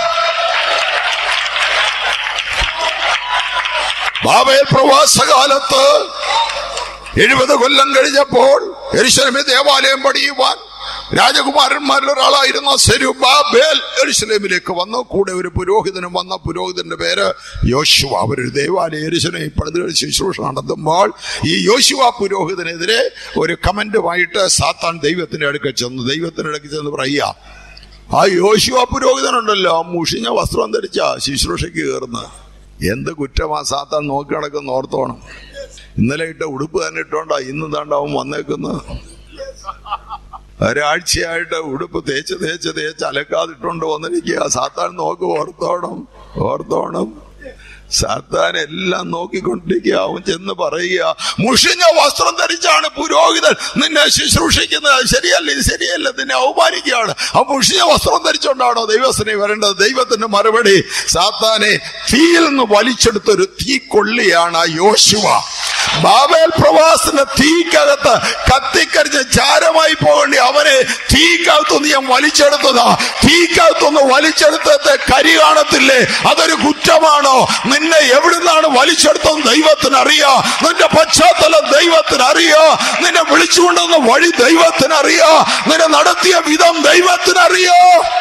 ബാബേൽ പ്രവാസകാലത്ത് എഴുപത് കൊല്ലം കഴിഞ്ഞപ്പോൾ എരിശലമെ ദേവാലയം പണിയുവാൻ രാജകുമാരന്മാരിൽ ഒരാളായിരുന്ന സെരുബാബേൽ എരുസലേമിലേക്ക് വന്നു കൂടെ ഒരു പുരോഹിതനും വന്ന പുരോഹിതന്റെ പേര് യോശുവ അവരൊരു ദേവാലയ എരുസലേം പണിതുകൾ ശുശ്രൂഷ നടത്തുമ്പോൾ ഈ യോശുവ പുരോഹിതനെതിരെ ഒരു കമന്റുമായിട്ട് സാത്താൻ ദൈവത്തിന്റെ അടുക്കൽ ചെന്നു ദൈവത്തിന്റെ അടുക്കൽ ചെന്ന് പറയുക ആ യോശുവ പുരോഹിതനുണ്ടല്ലോ ആ മുഷിഞ്ഞ വസ്ത്രം ധരിച്ച ശുശ്രൂഷയ്ക്ക് കയറുന്നത് എന്ത് കുറ്റമാ സാത്താൻ നോക്കി നടക്കുന്ന ഓർത്തോണം ഇന്നലെ ഇട്ട ഉടുപ്പ് തന്നെ ഇട്ടോണ്ടാ ഇന്ന് താണ്ടാവും വന്നേക്കുന്നത് ഒരാഴ്ചയായിട്ട് ഉടുപ്പ് തേച്ച് തേച്ച് തേച്ച് അലക്കാതിട്ടോണ്ട് വന്നിരിക്കുക സാത്താൻ നോക്ക് ഓർത്തോണം ഓർത്തോണം സാത്താൻ എല്ലാം നോക്കിക്കൊണ്ടിരിക്കുക അവൻ ചെന്ന് പറയുക മുഷിഞ്ഞ വസ്ത്രം ധരിച്ചാണ് പുരോഹിതൻ നിന്നെ ശുശ്രൂഷിക്കുന്നത് ശരിയല്ല ഇത് ശരിയല്ല നിന്നെ അവമാനിക്കുകയാണ് ആ മുഷിഞ്ഞ വസ്ത്രം ധരിച്ചുകൊണ്ടാണോ ദൈവസ്ഥനെ വരേണ്ടത് ദൈവത്തിന്റെ മറുപടി സാത്താനെ തീയിൽ നിന്ന് വലിച്ചെടുത്തൊരു തീ കൊള്ളിയാണ് ആ യോശുവ ബാബേൽ പ്രവാസത്തിന്റെ തീക്കകത്ത് കത്തിക്കരിഞ്ഞ് ചാരമായി പോകേണ്ടി അവനെ തീക്കകത്തുനിന്ന് ഞാൻ വലിച്ചെടുത്തതാ തീക്കകത്തുനിന്ന് വലിച്ചെടുത്തത് കരി കാണത്തില്ലേ അതൊരു കുറ്റമാണോ നിന്നെ എവിടുന്നാണ് വലിച്ചെടുത്തത് ദൈവത്തിന് അറിയാ നിന്റെ പശ്ചാത്തലം ദൈവത്തിന് അറിയാ നിന്നെ വിളിച്ചുകൊണ്ടുവന്ന വഴി ദൈവത്തിന് അറിയാ നിന്നെ നടത്തിയ വിധം ദൈവത്തിന് അറിയാ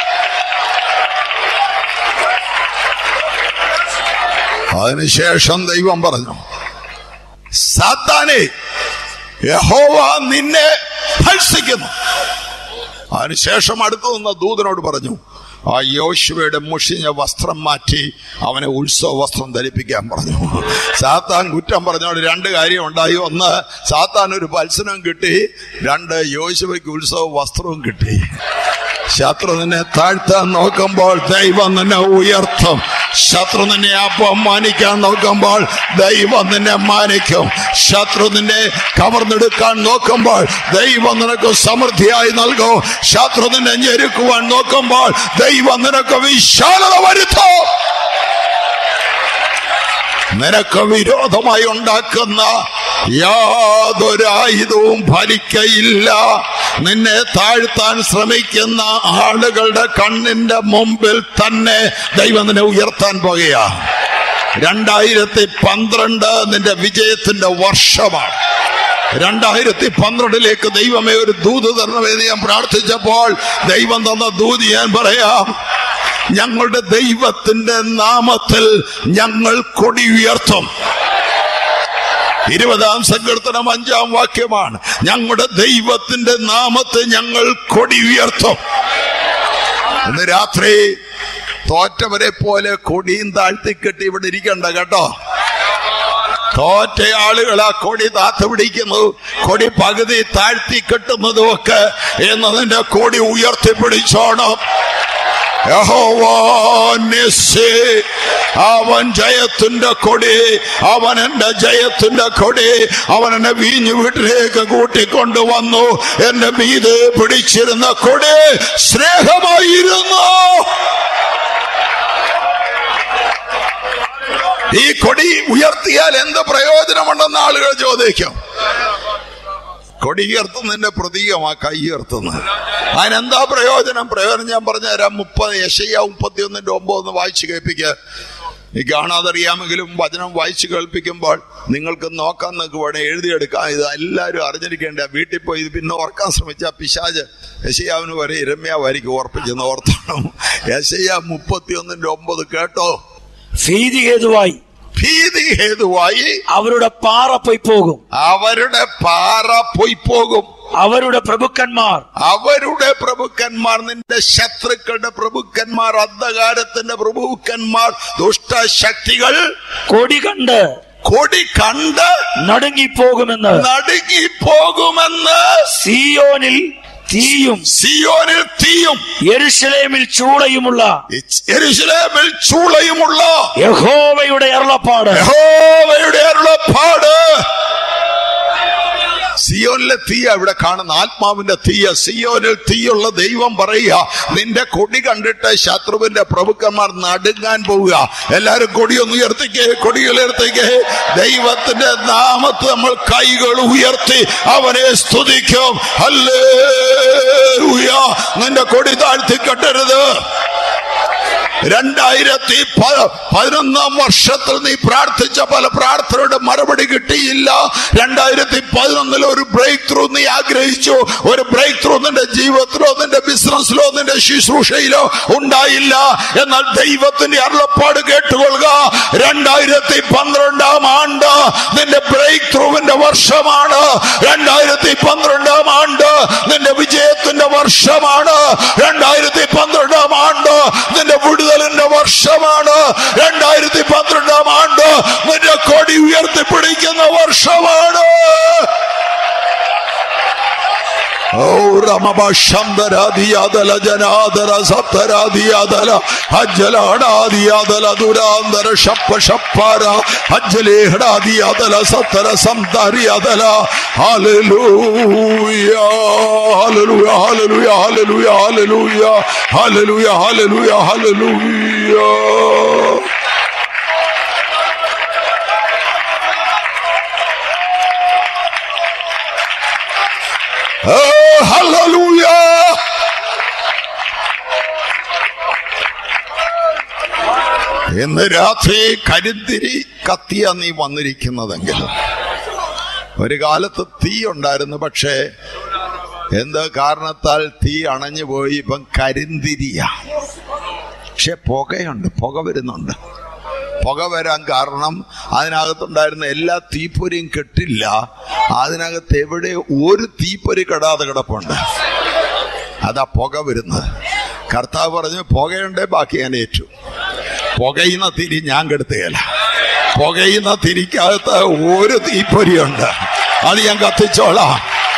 അതിനുശേഷം ദൈവം പറഞ്ഞു സാത്താനെ യഹോവ നിന്നെ ഭത്സിക്കുന്നു അതിനുശേഷം അടുത്തു നിന്ന ദൂതനോട് പറഞ്ഞു ആ യോശുവയുടെ മുഷിഞ്ഞ വസ്ത്രം മാറ്റി അവനെ ഉത്സവ വസ്ത്രം ധരിപ്പിക്കാൻ പറഞ്ഞു സാത്താൻ കുറ്റം പറഞ്ഞോട് രണ്ട് കാര്യം ഉണ്ടായി ഒന്ന് സാത്താൻ ഒരു മത്സരം കിട്ടി രണ്ട് യോശുവയ്ക്ക് ഉത്സവ വസ്ത്രവും കിട്ടി ശത്രു നിന്നെ താഴ്ത്താൻ നോക്കുമ്പോൾ ദൈവം നിന്നെ ഉയർത്തും ശത്രു നിന്നെ അപമാനിക്കാൻ നോക്കുമ്പോൾ ദൈവം നിന്നെ മാനിക്കും ശത്രു നിന്നെ കവർന്നെടുക്കാൻ നോക്കുമ്പോൾ ദൈവം നിനക്ക് സമൃദ്ധിയായി നൽകും ശത്രു നിന്നെ ഞെരുക്കുവാൻ നോക്കുമ്പോൾ ദൈവം നിനക്ക് വിശാലത വരുത്തും നിനക്ക് വിരോധമായി ഉണ്ടാക്കുന്ന യാതൊരു ആയുധവും ഫലിക്കയില്ല നിന്നെ താഴ്ത്താൻ ശ്രമിക്കുന്ന ആളുകളുടെ കണ്ണിന്റെ മുമ്പിൽ തന്നെ ദൈവം നിന്നെ ഉയർത്താൻ പോകുക രണ്ടായിരത്തി പന്ത്രണ്ട് നിന്റെ വിജയത്തിന്റെ വർഷമാണ് രണ്ടായിരത്തി പന്ത്രണ്ടിലേക്ക് ദൈവമേ ഒരു ദൂത് തരണമെന്ന് ഞാൻ പ്രാർത്ഥിച്ചപ്പോൾ ദൈവം തന്ന ദൂത് ഞാൻ പറയാം ഞങ്ങളുടെ ദൈവത്തിന്റെ നാമത്തിൽ ഞങ്ങൾ കൊടി ഉയർത്തും ഇരുപതാം സങ്കീർത്തനം അഞ്ചാം വാക്യമാണ് ഞങ്ങളുടെ ദൈവത്തിന്റെ നാമത്തെ ഞങ്ങൾ കൊടി ഉയർത്തും ഇന്ന് രാത്രി തോറ്റവരെ പോലെ കൊടിയും താഴ്ത്തിക്കെട്ടി ഇവിടെ ഇരിക്കണ്ട കേട്ടോ തോറ്റ ആളുകൾ ആ കൊടി താത്ത് പിടിക്കുന്നു കൊടി പകുതി താഴ്ത്തി കെട്ടുന്നതും ഒക്കെ എന്നതിന്റെ കൊടി ഉയർത്തിപ്പിടിച്ചോണം യഹോവா നിസ്സി. അവൻ ജയത്തിന്റെ കൊടി അവൻ എന്റെ ജയത്തിന്റെ കൊടി അവൻ എന്നെ വീഞ്ഞു വീട്ടിലേക്ക് കൂട്ടിക്കൊണ്ടുവന്നു എന്റെ മീതെ പിടിച്ചിരുന്ന കൊടി സ്നേഹമായിരുന്നു ഈ കൊടി ഉയർത്തിയാൽ എന്ത് പ്രയോജനമുണ്ടെന്ന് ആളുകൾ ചോദിക്കും കൊടി ഉയർത്തുന്നതിന്റെ പ്രതീകമാ കൈ ഉയർത്തുന്നത് അതിനെന്താ പ്രയോജനം പ്രയോജനം ഞാൻ പറഞ്ഞുതരാം മുപ്പത് യശയ്യ മുപ്പത്തിയൊന്നിന്റെ ഒമ്പത് ഒന്ന് വായിച്ചു കേൾപ്പിക്കുക ഈ കാണാതറിയാമെങ്കിലും വചനം വായിച്ചു കേൾപ്പിക്കുമ്പോൾ നിങ്ങൾക്ക് നോക്കാൻ നിങ്ങൾക്ക് വേണേ എഴുതിയെടുക്കാം ഇത് എല്ലാവരും അറിഞ്ഞിരിക്കേണ്ട വീട്ടിൽ പോയി ഇത് പിന്നെ ഓർക്കാൻ ശ്രമിച്ച പിശാജ് യശയ്യാവിന് വരെ ഇരമ്യാവായിരിക്കും ഓർപ്പിച്ചെന്ന് ഓർത്തണം യശയ്യ മുപ്പത്തിയൊന്നിന്റെ ഒമ്പത് കേട്ടോ ഭീതി ഹേതുവായി ഭീതി ഹേതുവായി അവരുടെ പാറ പോയി പോകും അവരുടെ പാറ പോയി പോകും അവരുടെ പ്രഭുക്കന്മാർ അവരുടെ പ്രഭുക്കന്മാർ നിന്റെ ശത്രുക്കളുടെ പ്രഭുക്കന്മാർ അന്ധകാരത്തിന്റെ പ്രഭുക്കന്മാർ ദുഷ്ടശക്തികൾ കൊടി കണ്ട് കൊടി കണ്ട് നടുങ്ങിപ്പോകുമെന്ന് നടുങ്ങി പോകുമെന്ന് സിയോനിൽ തീയും സിയോനിൽ തീയും യെരുശലേമിൽ ചൂളയുമുള്ള എരുശലേമിൽ ചൂളയുമുള്ള യഹോവയുടെ അരുളപ്പാട് യഹോവയുടെ അരുളപ്പാട് സിയോനിലെ തീയ ഇവിടെ കാണുന്ന ആത്മാവിന്റെ തീയ സിയോനിൽ തീയുള്ള ദൈവം പറയുക നിന്റെ കൊടി കണ്ടിട്ട് ശത്രുവിന്റെ പ്രഭുക്കന്മാർ നടുങ്ങാൻ പോവുക എല്ലാരും കൊടിയൊന്ന് ഉയർത്തിക്കേ കൊടികൾ ഉയർത്തിക്കേ ദൈവത്തിന്റെ നാമത്ത് നമ്മൾ കൈകൾ ഉയർത്തി അവനെ സ്തുതിക്കും അല്ലേ നിന്റെ കൊടി താഴ്ത്തി കെട്ടരുത് രണ്ടായിരത്തി പ- പതിനൊന്നാം വർഷത്തിൽ നീ പ്രാർത്ഥിച്ച പല പ്രാർത്ഥനയുടെ മറുപടി കിട്ടിയില്ല രണ്ടായിരത്തി പതിനൊന്നിൽ ഒരു ബ്രേക്ക് ത്രൂ നീ ആഗ്രഹിച്ചു ഒരു ബ്രേക്ക് ത്രൂ നിന്റെ ജീവിതത്തിലോ നിന്റെ ബിസിനസ്സിലോ നിന്റെ ശുശ്രൂഷയിലോ ഉണ്ടായില്ല എന്നാൽ ദൈവത്തിന്റെ അരുളപ്പാട് കേട്ടുകൊള്ളുക രണ്ടായിരത്തി പന്ത്രണ്ടാം ആണ്ട് നിന്റെ ബ്രേക്ക് ത്രൂവിന്റെ വർഷമാണ് രണ്ടായിരത്തി പന്ത്രണ്ടാം ആണ്ട് നിന്റെ വിജയത്തിന്റെ വർഷമാണ് രണ്ടായിരത്തി പന്ത്രണ്ടാം ആണ്ട് നിന്റെ വിടുതലിന്റെ വർഷമാണ് രണ്ടായിരത്തി പന്ത്രണ്ടാം ആണ്ട് നിന്റെ കൊടി ഉയർത്തിപ്പിടിക്കുന്ന വർഷമാണ് ഓ രമഭശന്തരാധിയാതല ജനാദര സപ്തരാധിയാതല അജ്ജലാടാദിയാതല ദുരാന്തര ഷപ്പ ഷപ്പാര അജ്ജലേഹടാദിയാതല സത്തര സംതരിയാതല hallelujah hallelujah hallelujah hallelujah hallelujah hallelujah hallelujah hallelujah Oh, hallelujah! ഇന്ന് രാത്രി കരിന്തിരി കത്തിയ നീ വന്നിരിക്കുന്നതെങ്കിൽ ഒരു കാലത്ത് തീ ഉണ്ടായിരുന്നു പക്ഷേ എന്ത് കാരണത്താൽ തീ അണഞ്ഞു പോയി ഇപ്പം കരിന്തിരിയ പക്ഷെ പുകയുണ്ട് പുക വരുന്നുണ്ട് പുക വരാൻ കാരണം അതിനകത്തുണ്ടായിരുന്ന എല്ലാ തീപ്പൊരിയും കെട്ടില്ല അതിനകത്ത് എവിടെ ഒരു തീപ്പൊരി കെടാതെ കിടപ്പുണ്ട് അതാ പുക വരുന്നത് കർത്താവ് പറഞ്ഞു പുകയുണ്ടേ ബാക്കി ഞാൻ ഏറ്റു പുകയുന്ന തിരി ഞാൻ കെടുത്തുകയില്ല പുകയുന്ന തിരിക്കകത്ത് ഒരു തീപ്പൊരിയുണ്ട് അത് ഞാൻ കത്തിച്ചോളാം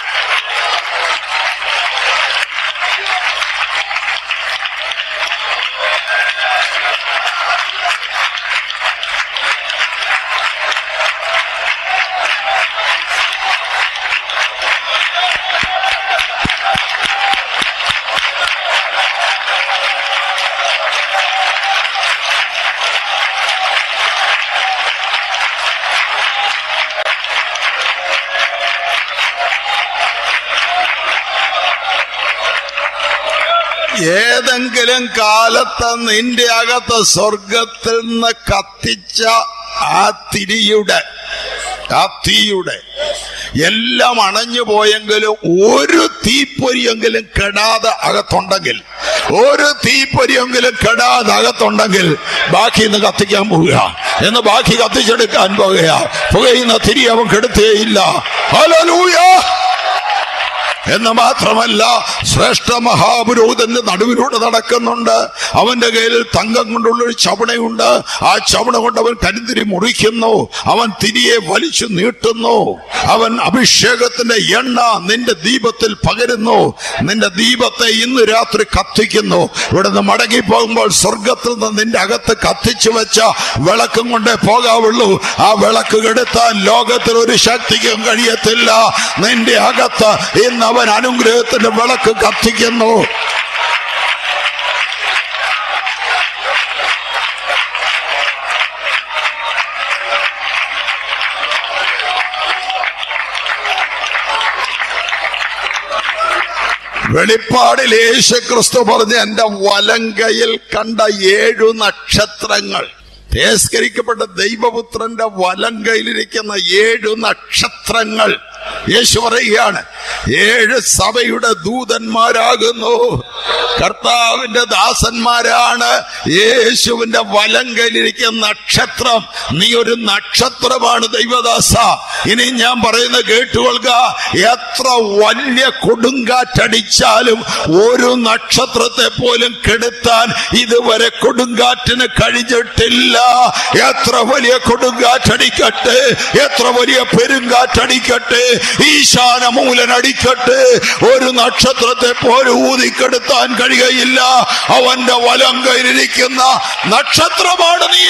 ഏതെങ്കിലും കാലത്ത് നിന്റെ അകത്ത് സ്വർഗത്തിൽ നിന്ന് കത്തിച്ച ആ തിരിയുടെ ആ തീയുടെ എല്ലാം അണഞ്ഞു പോയെങ്കിലും ഒരു തീപ്പൊരിയെങ്കിലും കെടാതെ അകത്തുണ്ടെങ്കിൽ ഒരു തീപ്പൊരിയെങ്കിലും കെടാതെ അകത്തുണ്ടെങ്കിൽ ബാക്കി ഇന്ന് കത്തിക്കാൻ പോവുക എന്ന് ബാക്കി കത്തിച്ചെടുക്കാൻ പോകുക പുകയുന്ന തിരി അവൻ കെടുത്തേയില്ല ഹല്ലേലൂയ എന്ന് മാത്രമല്ല ശ്രേഷ്ഠ മഹാപുരോഹിതന്റെ നടുവിലൂടെ നടക്കുന്നുണ്ട് അവന്റെ കയ്യിൽ തങ്കം കൊണ്ടുള്ള ഒരു ചവണയുണ്ട് ആ ചവണ കൊണ്ട് അവൻ കരിന്തിരി മുറിക്കുന്നു അവൻ തിരിയെ വലിച്ചു നീട്ടുന്നു അവൻ അഭിഷേകത്തിന്റെ എണ്ണ നിന്റെ ദീപത്തിൽ പകരുന്നു നിന്റെ ദീപത്തെ ഇന്ന് രാത്രി കത്തിക്കുന്നു ഇവിടുന്ന് മടങ്ങി പോകുമ്പോൾ സ്വർഗത്തിൽ നിന്ന് നിന്റെ അകത്ത് കത്തിച്ചു വെച്ച വിളക്കും കൊണ്ടേ പോകാവുള്ളൂ ആ വിളക്ക് കെടുത്താൻ ലോകത്തിൽ ഒരു ശക്തിക്കും കഴിയത്തില്ല നിന്റെ അകത്ത് ഇന്ന് അവൻ അനുഗ്രഹത്തിന്റെ വിളക്ക് കത്തിക്കുന്നു വെളിപ്പാടിൽ യേശു ക്രിസ്തു പറഞ്ഞ എന്റെ വലങ്കയിൽ കണ്ട ഏഴു നക്ഷത്രങ്ങൾ തേസ്കരിക്കപ്പെട്ട ദൈവപുത്രന്റെ വലങ്കയിലിരിക്കുന്ന ഏഴു നക്ഷത്രങ്ങൾ യേശു പറയുകയാണ് ഏഴ് സഭയുടെ ദൂതന്മാരാകുന്നു കർത്താവിന്റെ ദാസന്മാരാണ് യേശുവിന്റെ വലങ്കയിലിരിക്കുന്ന നക്ഷത്രം നീ ഒരു നക്ഷത്രമാണ് ദൈവദാസ ഇനി ഞാൻ പറയുന്ന കേട്ടുകൊള്ളുക എത്ര വലിയ കൊടുങ്കാറ്റടിച്ചാലും ഒരു നക്ഷത്രത്തെ പോലും കെടുത്താൻ ഇതുവരെ കൊടുങ്കാറ്റിന് കഴിഞ്ഞിട്ടില്ല എത്ര വലിയ കൊടുങ്കാറ്റടിക്കട്ടെ എത്ര വലിയ പെരുങ്കാറ്റടിക്കട്ടെ ഈശാന മൂലനടിക്കട്ടെ ഒരു നക്ഷത്രത്തെ പോലും ഊതിക്കെടുത്താൻ കഴിയുകയില്ല അവന്റെ വലം കയ്യിലിരിക്കുന്ന നക്ഷത്രമാണ് നീ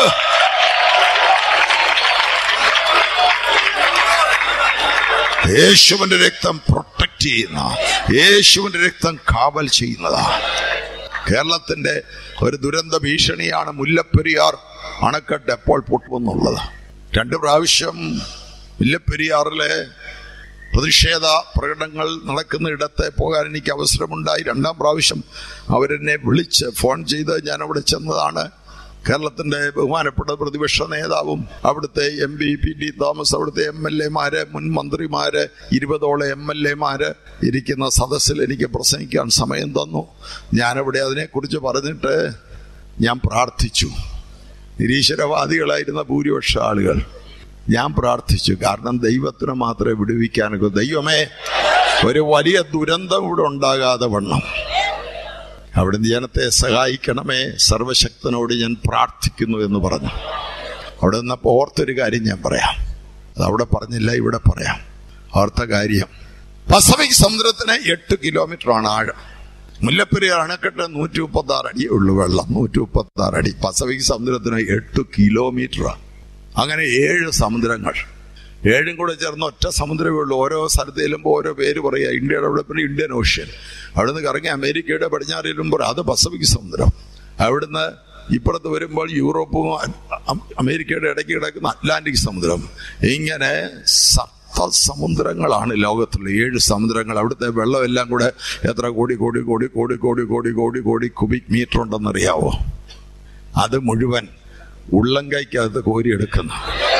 യേശുവിന്റെ രക്തം പ്രൊട്ടക്ട് ചെയ്യുന്ന യേശുവിന്റെ രക്തം കാവൽ ചെയ്യുന്നതാ കേരളത്തിന്റെ ഒരു ദുരന്ത ഭീഷണിയാണ് മുല്ലപ്പെരിയാർ അണക്കെട്ട് എപ്പോൾ പൊട്ടുമെന്നുള്ളത് രണ്ട് പ്രാവശ്യം മുല്ലപ്പെരിയാറിലെ പ്രതിഷേധ പ്രകടനങ്ങൾ നടക്കുന്ന ഇടത്തെ പോകാൻ എനിക്ക് അവസരമുണ്ടായി രണ്ടാം പ്രാവശ്യം അവരെന്നെ വിളിച്ച് ഫോൺ ചെയ്ത് ഞാൻ അവിടെ ചെന്നതാണ് കേരളത്തിന്റെ ബഹുമാനപ്പെട്ട പ്രതിപക്ഷ നേതാവും അവിടുത്തെ M P P D Thomas അവിടുത്തെ എം എൽ എമാര് മുൻ മന്ത്രിമാര് ഇരുപതോളം എം എൽ എമാര് ഇരിക്കുന്ന സദസ്സിൽ എനിക്ക് പ്രസംഗിക്കാൻ സമയം തന്നു ഞാനവിടെ അതിനെക്കുറിച്ച് പറഞ്ഞിട്ട് ഞാൻ പ്രാർത്ഥിച്ചു നിരീശ്വരവാദികളായിരുന്ന ഭൂരിപക്ഷ ആളുകൾ ഞാൻ പ്രാർത്ഥിച്ചു കാരണം ദൈവത്തിന് മാത്രമേ വിടുവിക്കാനൊക്കെ ദൈവമേ ഒരു വലിയ ദുരന്തം ഇവിടെ ഉണ്ടാകാതെ വണ്ണം അവിടുന്ന് ജനത്തെ സഹായിക്കണമേ സർവശക്തനോട് ഞാൻ പ്രാർത്ഥിക്കുന്നു എന്ന് പറഞ്ഞു അവിടെ നിന്നപ്പോൾ ഓർത്തൊരു കാര്യം ഞാൻ പറയാം അത് അവിടെ പറഞ്ഞില്ല ഇവിടെ പറയാം ഓർത്ത കാര്യം പസഫിക് സമുദ്രത്തിന് എട്ട് കിലോമീറ്ററാണ് ആഴം മുല്ലപ്പെരിയാർ അണക്കെട്ട് നൂറ്റി മുപ്പത്തി ആറ് അടിയേ ഉള്ളൂ വെള്ളം നൂറ്റി മുപ്പത്തി ആറ് അടി പസഫിക് സമുദ്രത്തിന് എട്ട് കിലോമീറ്ററാണ് അങ്ങനെ ഏഴ് സമുദ്രങ്ങൾ ഏഴും കൂടെ ചേർന്ന് ഒറ്റ സമുദ്രമേ ഉള്ളൂ ഓരോ സ്ഥലത്ത് ചെല്ലുമ്പോൾ ഓരോ പേര് പറയുക ഇന്ത്യയുടെ അവിടെ പിന്നെ ഇന്ത്യൻ ഓഷ്യൻ അവിടുന്ന് കറങ്ങി അമേരിക്കയുടെ പടിഞ്ഞാറ് ചെല്ലുമ്പോൾ അത് പസഫിക് സമുദ്രം അവിടുന്ന് ഇപ്പുറത്ത് വരുമ്പോൾ യൂറോപ്പും അ- അമേരിക്കയുടെ ഇടയ്ക്ക് കിടക്കുന്ന അറ്റ്ലാന്റിക് സമുദ്രം ഇങ്ങനെ സപ്ത സമുദ്രങ്ങളാണ് ലോകത്തുള്ള ഏഴ് സമുദ്രങ്ങൾ അവിടുത്തെ വെള്ളമെല്ലാം കൂടെ എത്ര കോടി കോടി കോടി കോടി കോടി കോടി കോടി കോടി കുബിക് മീറ്റർ ഉണ്ടെന്നറിയാവോ അത് മുഴുവൻ ഉള്ളംകൈക്കകത്ത് കോരിയെടുക്കുന്നു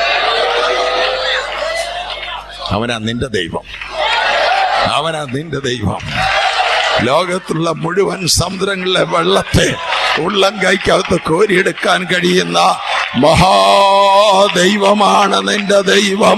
അവനാ നിന്റെ ദൈവം അവനാ നിന്റെ ദൈവം ലോകത്തുള്ള മുഴുവൻ സമുദ്രങ്ങളിലെ വെള്ളത്തെ ഉള്ളം കൈക്കകത്ത് കോരിയെടുക്കാൻ കഴിയുന്ന മഹാദൈവമാണ് നിന്റെ ദൈവം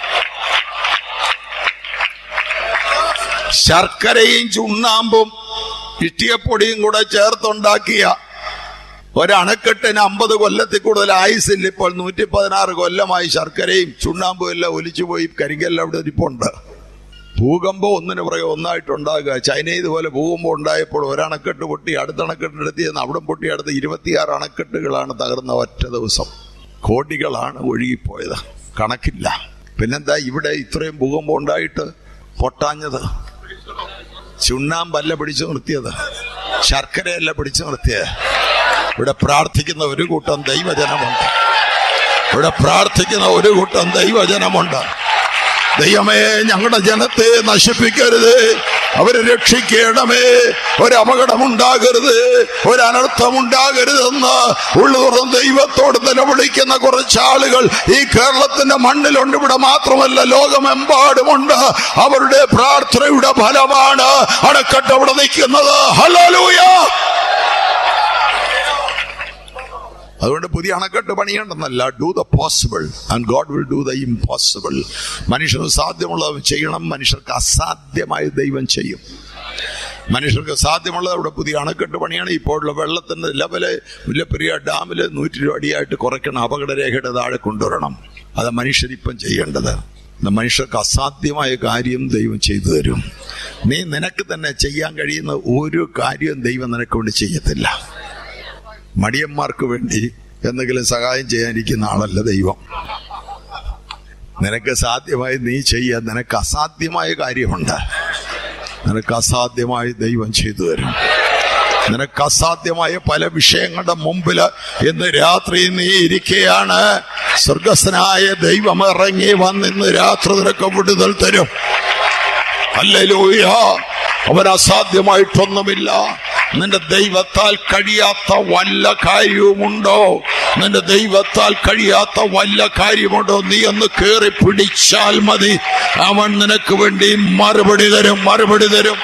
ശർക്കരയും ചുണ്ണാമ്പും ഇഷ്ടികപ്പൊടിയും കൂടെ ചേർത്തുണ്ടാക്കിയ ഒരണക്കെട്ടിന് അമ്പത് കൊല്ലത്തിൽ കൂടുതൽ ആയുസില്ല ഇപ്പോൾ നൂറ്റി പതിനാറ് കൊല്ലമായി ശർക്കരയും ചുണ്ണാമ്പും എല്ലാം ഒലിച്ചുപോയി കരിങ്കെല്ലാം അവിടെ ഇരിപ്പുണ്ട് ഭൂകമ്പം ഒന്നിന് പുറകെ ഒന്നായിട്ടുണ്ടാകുക ചൈന ഇതുപോലെ ഭൂകമ്പം ഉണ്ടായപ്പോൾ ഒരണക്കെട്ട് പൊട്ടി അടുത്ത അണക്കെട്ടിനെടുത്തി അവിടെ പൊട്ടി അടുത്ത് ഇരുപത്തിയാറ് അണക്കെട്ടുകളാണ് തകർന്ന ഒറ്റ ദിവസം കോടികളാണ് ഒഴുകിപ്പോയത് കണക്കില്ല പിന്നെന്താ ഇവിടെ ഇത്രയും ഭൂകമ്പം ഉണ്ടായിട്ട് പൊട്ടാഞ്ഞത് ചുണ്ണാമ്പല്ല പിടിച്ചു നിർത്തിയത് ശർക്കരയല്ല പിടിച്ചു നിർത്തിയത് ഇവിടെ പ്രാർത്ഥിക്കുന്ന ഒരു കൂട്ടം ദൈവജനമുണ്ട് ഇവിടെ പ്രാർത്ഥിക്കുന്ന ഒരു കൂട്ടം ദൈവജനമുണ്ട് ദൈവമേ ഞങ്ങളുടെ ജനത്തെ നശിപ്പിക്കരുത് അവരെ രക്ഷിക്കണമേ ഒരു അപകടമുണ്ടാകരുത് ഒരു അനർത്ഥമുണ്ടാകരുതെന്ന് ഉള്ളു തുറന്ന് ദൈവത്തോട് നിലവിളിക്കുന്ന കുറച്ച് ആളുകൾ ഈ കേരളത്തിന്റെ മണ്ണിലുണ്ട് ഇവിടെ മാത്രമല്ല ലോകമെമ്പാടുമുണ്ട് അവരുടെ പ്രാർത്ഥനയുടെ ഫലമാണ് അണക്കെട്ട് അവിടെ നിൽക്കുന്നത് ഹലോലൂയ അതുകൊണ്ട് പുതിയ അണക്കെട്ട് പണിയേണ്ടെന്നല്ല do the possible and God will do the impossible മനുഷ്യന് സാധ്യമുള്ളത് ചെയ്യണം മനുഷ്യർക്ക് അസാധ്യമായ ദൈവം ചെയ്യും മനുഷ്യർക്ക് സാധ്യമുള്ളത് അവിടെ പുതിയ അണക്കെട്ട് പണിയാണ് ഇപ്പോഴുള്ള വെള്ളത്തിന്റെ ലെവല് മുല്ലപ്പെരിയ ഡാമില് നൂറ്റി ഇരുപത് അടിയായിട്ട് കുറയ്ക്കണം അപകടരേഖയുടെ താഴെ കൊണ്ടുവരണം അത് മനുഷ്യരിപ്പം ചെയ്യേണ്ടത് ഇന്ന് മനുഷ്യർക്ക് അസാധ്യമായ കാര്യം ദൈവം ചെയ്തു തരും നീ നിനക്ക് തന്നെ ചെയ്യാൻ കഴിയുന്ന ഒരു കാര്യവും ദൈവം നിനക്ക് വേണ്ടി ചെയ്യത്തില്ല മടിയന്മാർക്ക് വേണ്ടി എന്തെങ്കിലും സഹായം ചെയ്യാനിരിക്കുന്ന ആളല്ല ദൈവം നിനക്ക് സാധ്യമായി നീ ചെയ്യാൻ നിനക്ക് അസാധ്യമായ കാര്യമുണ്ട് നിനക്ക് അസാധ്യമായി ദൈവം ചെയ്തു തരും നിനക്ക് അസാധ്യമായ പല വിഷയങ്ങളുടെ മുമ്പില് ഇന്ന് രാത്രി നീ ഇരിക്കുകയാണ് സ്വർഗസ്വനായ ദൈവം ഇറങ്ങി വന്ന് ഇന്ന് രാത്രി നിനക്ക് വിടുതൽ തരും അല്ലൂയ അവൻ അസാധ്യമായിട്ടൊന്നുമില്ല നിന്റെ ദൈവത്താൽ കഴിയാത്ത വല്ല കാര്യവുമുണ്ടോ നിന്റെ ദൈവത്താൽ കഴിയാത്ത വല്ല കാര്യമുണ്ടോ നീ ഒന്ന് കേറി പിടിച്ചാൽ മതി അവൻ നിനക്ക് വേണ്ടി മറുപടി തരും മറുപടി തരും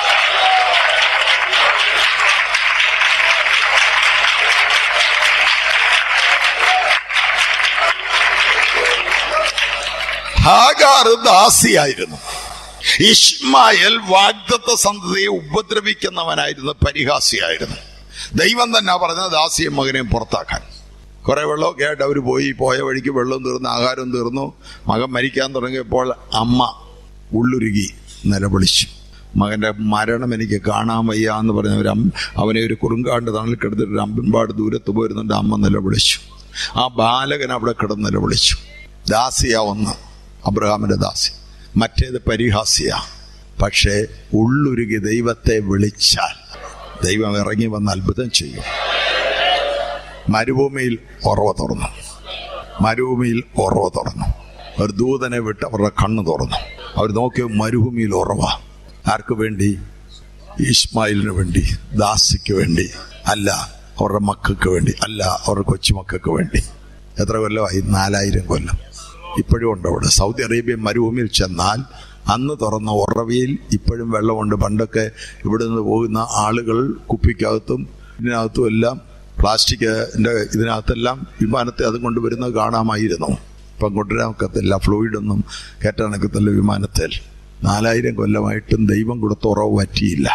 ഹാഗാർ ദാസിയായിരുന്നു ഇഷ്മായൽ വാഗ്ദത്ത സന്തതിയെ ഉപദ്രവിക്കുന്നവനായിരുന്നു പരിഹാസിയായിരുന്നു ദൈവം തന്നെ പറഞ്ഞ ദാസിയും മകനെയും പുറത്താക്കാൻ കുറെ വെള്ളമൊക്കെ ആയിട്ട് അവർ പോയി പോയ വഴിക്ക് വെള്ളം തീർന്നു ആഹാരം തീർന്നു മകൻ മരിക്കാൻ തുടങ്ങിയപ്പോൾ അമ്മ ഉള്ളുരുകി നിലവിളിച്ചു മകന്റെ മരണം എനിക്ക് കാണാൻ വയ്യ എന്ന് പറഞ്ഞ ഒരു അം- അവനെ ഒരു കുറുങ്കാണ്ട് തണൽ കിടന്നിട്ട് ഒരു അമ്പിൻപാട് ദൂരത്ത് പോയിരുന്നുണ്ട് അമ്മ നിലവിളിച്ചു ആ ബാലകൻ അവിടെ കിടന്ന് നിലവിളിച്ചു ദാസിയ ഒന്ന് അബ്രഹാമിന്റെ ദാസി മറ്റേത് പരിഹാസിയ പക്ഷേ ഉള്ളുരുകി ദൈവത്തെ വിളിച്ചാൽ ദൈവം ഇറങ്ങി വന്ന് അത്ഭുതം ചെയ്യും മരുഭൂമിയിൽ ഉറവ തുറന്നു മരുഭൂമിയിൽ ഉറവ തുറന്നു ഒരു ദൂതനെ വിട്ട് അവരുടെ കണ്ണ് തുറന്നു അവർ നോക്കിയ മരുഭൂമിയിൽ ഉറവ ആർക്ക് വേണ്ടി ഇസ്മായിലിന് വേണ്ടി ദാസിക്ക് വേണ്ടി അല്ല അവരുടെ മക്കൾക്ക് വേണ്ടി അല്ല അവരുടെ കൊച്ചുമക്കൾക്ക് വേണ്ടി എത്ര കൊല്ലമായി നാലായിരം കൊല്ലം ഇപ്പോഴും ഉണ്ട് അവിടെ സൗദി അറേബ്യൻ മരുഭൂമിയിൽ ചെന്നാൽ അന്ന് തുറന്ന ഉറവയിൽ ഇപ്പോഴും വെള്ളമുണ്ട് പണ്ടൊക്കെ ഇവിടെ നിന്ന് പോകുന്ന ആളുകൾ കുപ്പിക്കകത്തും ഇതിനകത്തും എല്ലാം പ്ലാസ്റ്റിക്കിന്റെ ഇതിനകത്തെല്ലാം വിമാനത്തെ അതും കൊണ്ടുവരുന്നത് കാണാമായിരുന്നു ഇപ്പം കൊണ്ടുവരാൻ ഒക്കത്തില്ല ഫ്ലൂയിഡൊന്നും കയറ്റാനൊക്കത്തില്ല വിമാനത്തിൽ നാലായിരം കൊല്ലമായിട്ടും ദൈവം കൊടുത്ത ഉറവ് പറ്റിയില്ല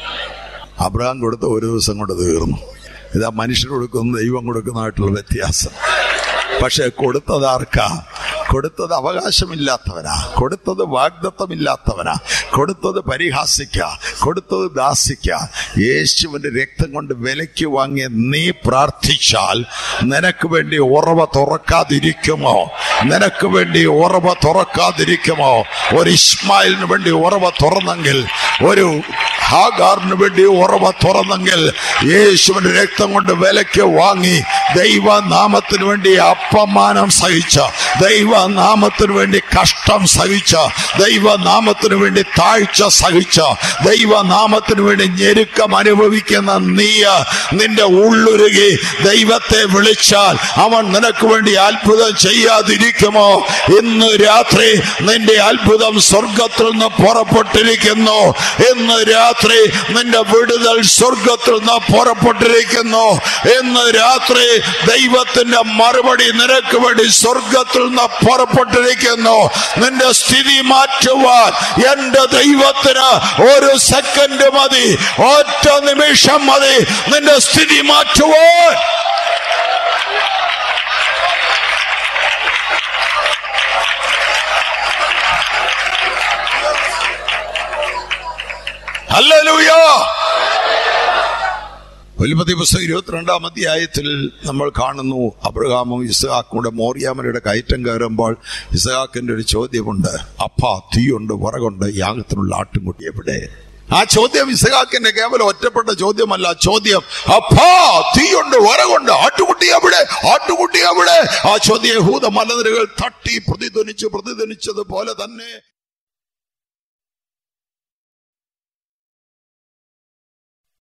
അബ്രഹാം കൊടുത്ത ഒരു ദിവസം കൊണ്ട് തീർന്നു ഇതാ മനുഷ്യർ കൊടുക്കുന്ന ദൈവം കൊടുക്കുന്നതായിട്ടുള്ള വ്യത്യാസം പക്ഷെ കൊടുത്തത് ആർക്കാ കൊടുത്തത് അവകാശമില്ലാത്തവനാ കൊടുത്തത് വാഗ്ദത്തമില്ലാത്തവനാ കൊടുത്തത് പരിഹാസിക്ക കൊടുത്തത് ദാസിക്ക യേശുവിന്റെ രക്തം കൊണ്ട് വിലയ്ക്ക് വാങ്ങിയ നീ പ്രാർത്ഥിച്ചാൽ നിനക്ക് വേണ്ടി ഉറവ തുറക്കാതിരിക്കുമോ നിനക്ക് വേണ്ടി ഉറവ തുറക്കാതിരിക്കുമോ ഒരു ഇസ്മായിലിന് വേണ്ടി ഉറവ തുറന്നെങ്കിൽ ഒരു ഹാഗാറിന് വേണ്ടി ഉറവ തുറന്നെങ്കിൽ യേശുവിന്റെ രക്തം കൊണ്ട് വിലയ്ക്ക് വാങ്ങി ദൈവനാമത്തിന് വേണ്ടി അപമാനം സഹിച്ച ദൈവനാമത്തിന് വേണ്ടി കഷ്ടം സഹിച്ച ദൈവനാമത്തിന് വേണ്ടി താഴ്ച സഹിച്ച ദൈവനാമത്തിന് വേണ്ടി ഞെരുക്കം അനുഭവിക്കുന്ന നീയ നിന്റെ ഉള്ളുരുകി ദൈവത്തെ വിളിച്ചാൽ അവൻ നിനക്ക് വേണ്ടി അത്ഭുതം ചെയ്യാതിരിക്കുമോ ഇന്ന് രാത്രി നിന്റെ അത്ഭുതം സ്വർഗത്തിൽ നിന്ന് പുറപ്പെട്ടിരിക്കുന്നു ഇന്ന് രാത്രി നിന്റെ വിടുതൽ സ്വർഗത്തിൽ നിന്ന് പുറപ്പെട്ടിരിക്കുന്നു ഇന്ന് രാത്രി ദൈവത്തിന്റെ മറുപടി നിനക്ക് വേണ്ടി സ്വർഗത്തിൽ നിന്ന് പുറപ്പെട്ടിരിക്കുന്നു നിന്റെ സ്ഥിതി മാറ്റുവാൻ എന്റെ ദൈവത്തിന് ഒരു സെക്കൻഡ് മതി ഒറ്റ നിമിഷം മതി നിന്റെ സ്ഥിതി മാറ്റുവാൻ ഹല്ലേലൂയ ഉൽപ്പത്തി പുസ്തകം ഇരുപത്തിരണ്ടാം അധ്യായത്തിൽ നമ്മൾ കാണുന്നു അബ്രഹാമും ഇസ്ഹാക്കും കൂടെ മോറിയാമലയുടെ കയറ്റം കയറുമ്പോൾ ഇസ്ഹാക്കിന്റെ ഒരു ചോദ്യമുണ്ട് അപ്പ തീയുണ്ട് വിറകുണ്ട് യാഗത്തിനുള്ള ആട്ടുംകുട്ടി എവിടെ ആ ചോദ്യം ഇസഹാക്കിന്റെ കേവലം ഒറ്റപ്പെട്ട ചോദ്യമല്ല ചോദ്യം അപ്പാ തീയുണ്ട് വരകുണ്ട് ആട്ടുകുട്ടി എവിടെ ആട്ടുകുട്ടി എവിടെ ആ ചോദ്യം യഹൂദ മലനിരകൾ തട്ടി പ്രതിധ്വനിച്ച് പ്രതിധ്വനിച്ചതുപോലെ തന്നെ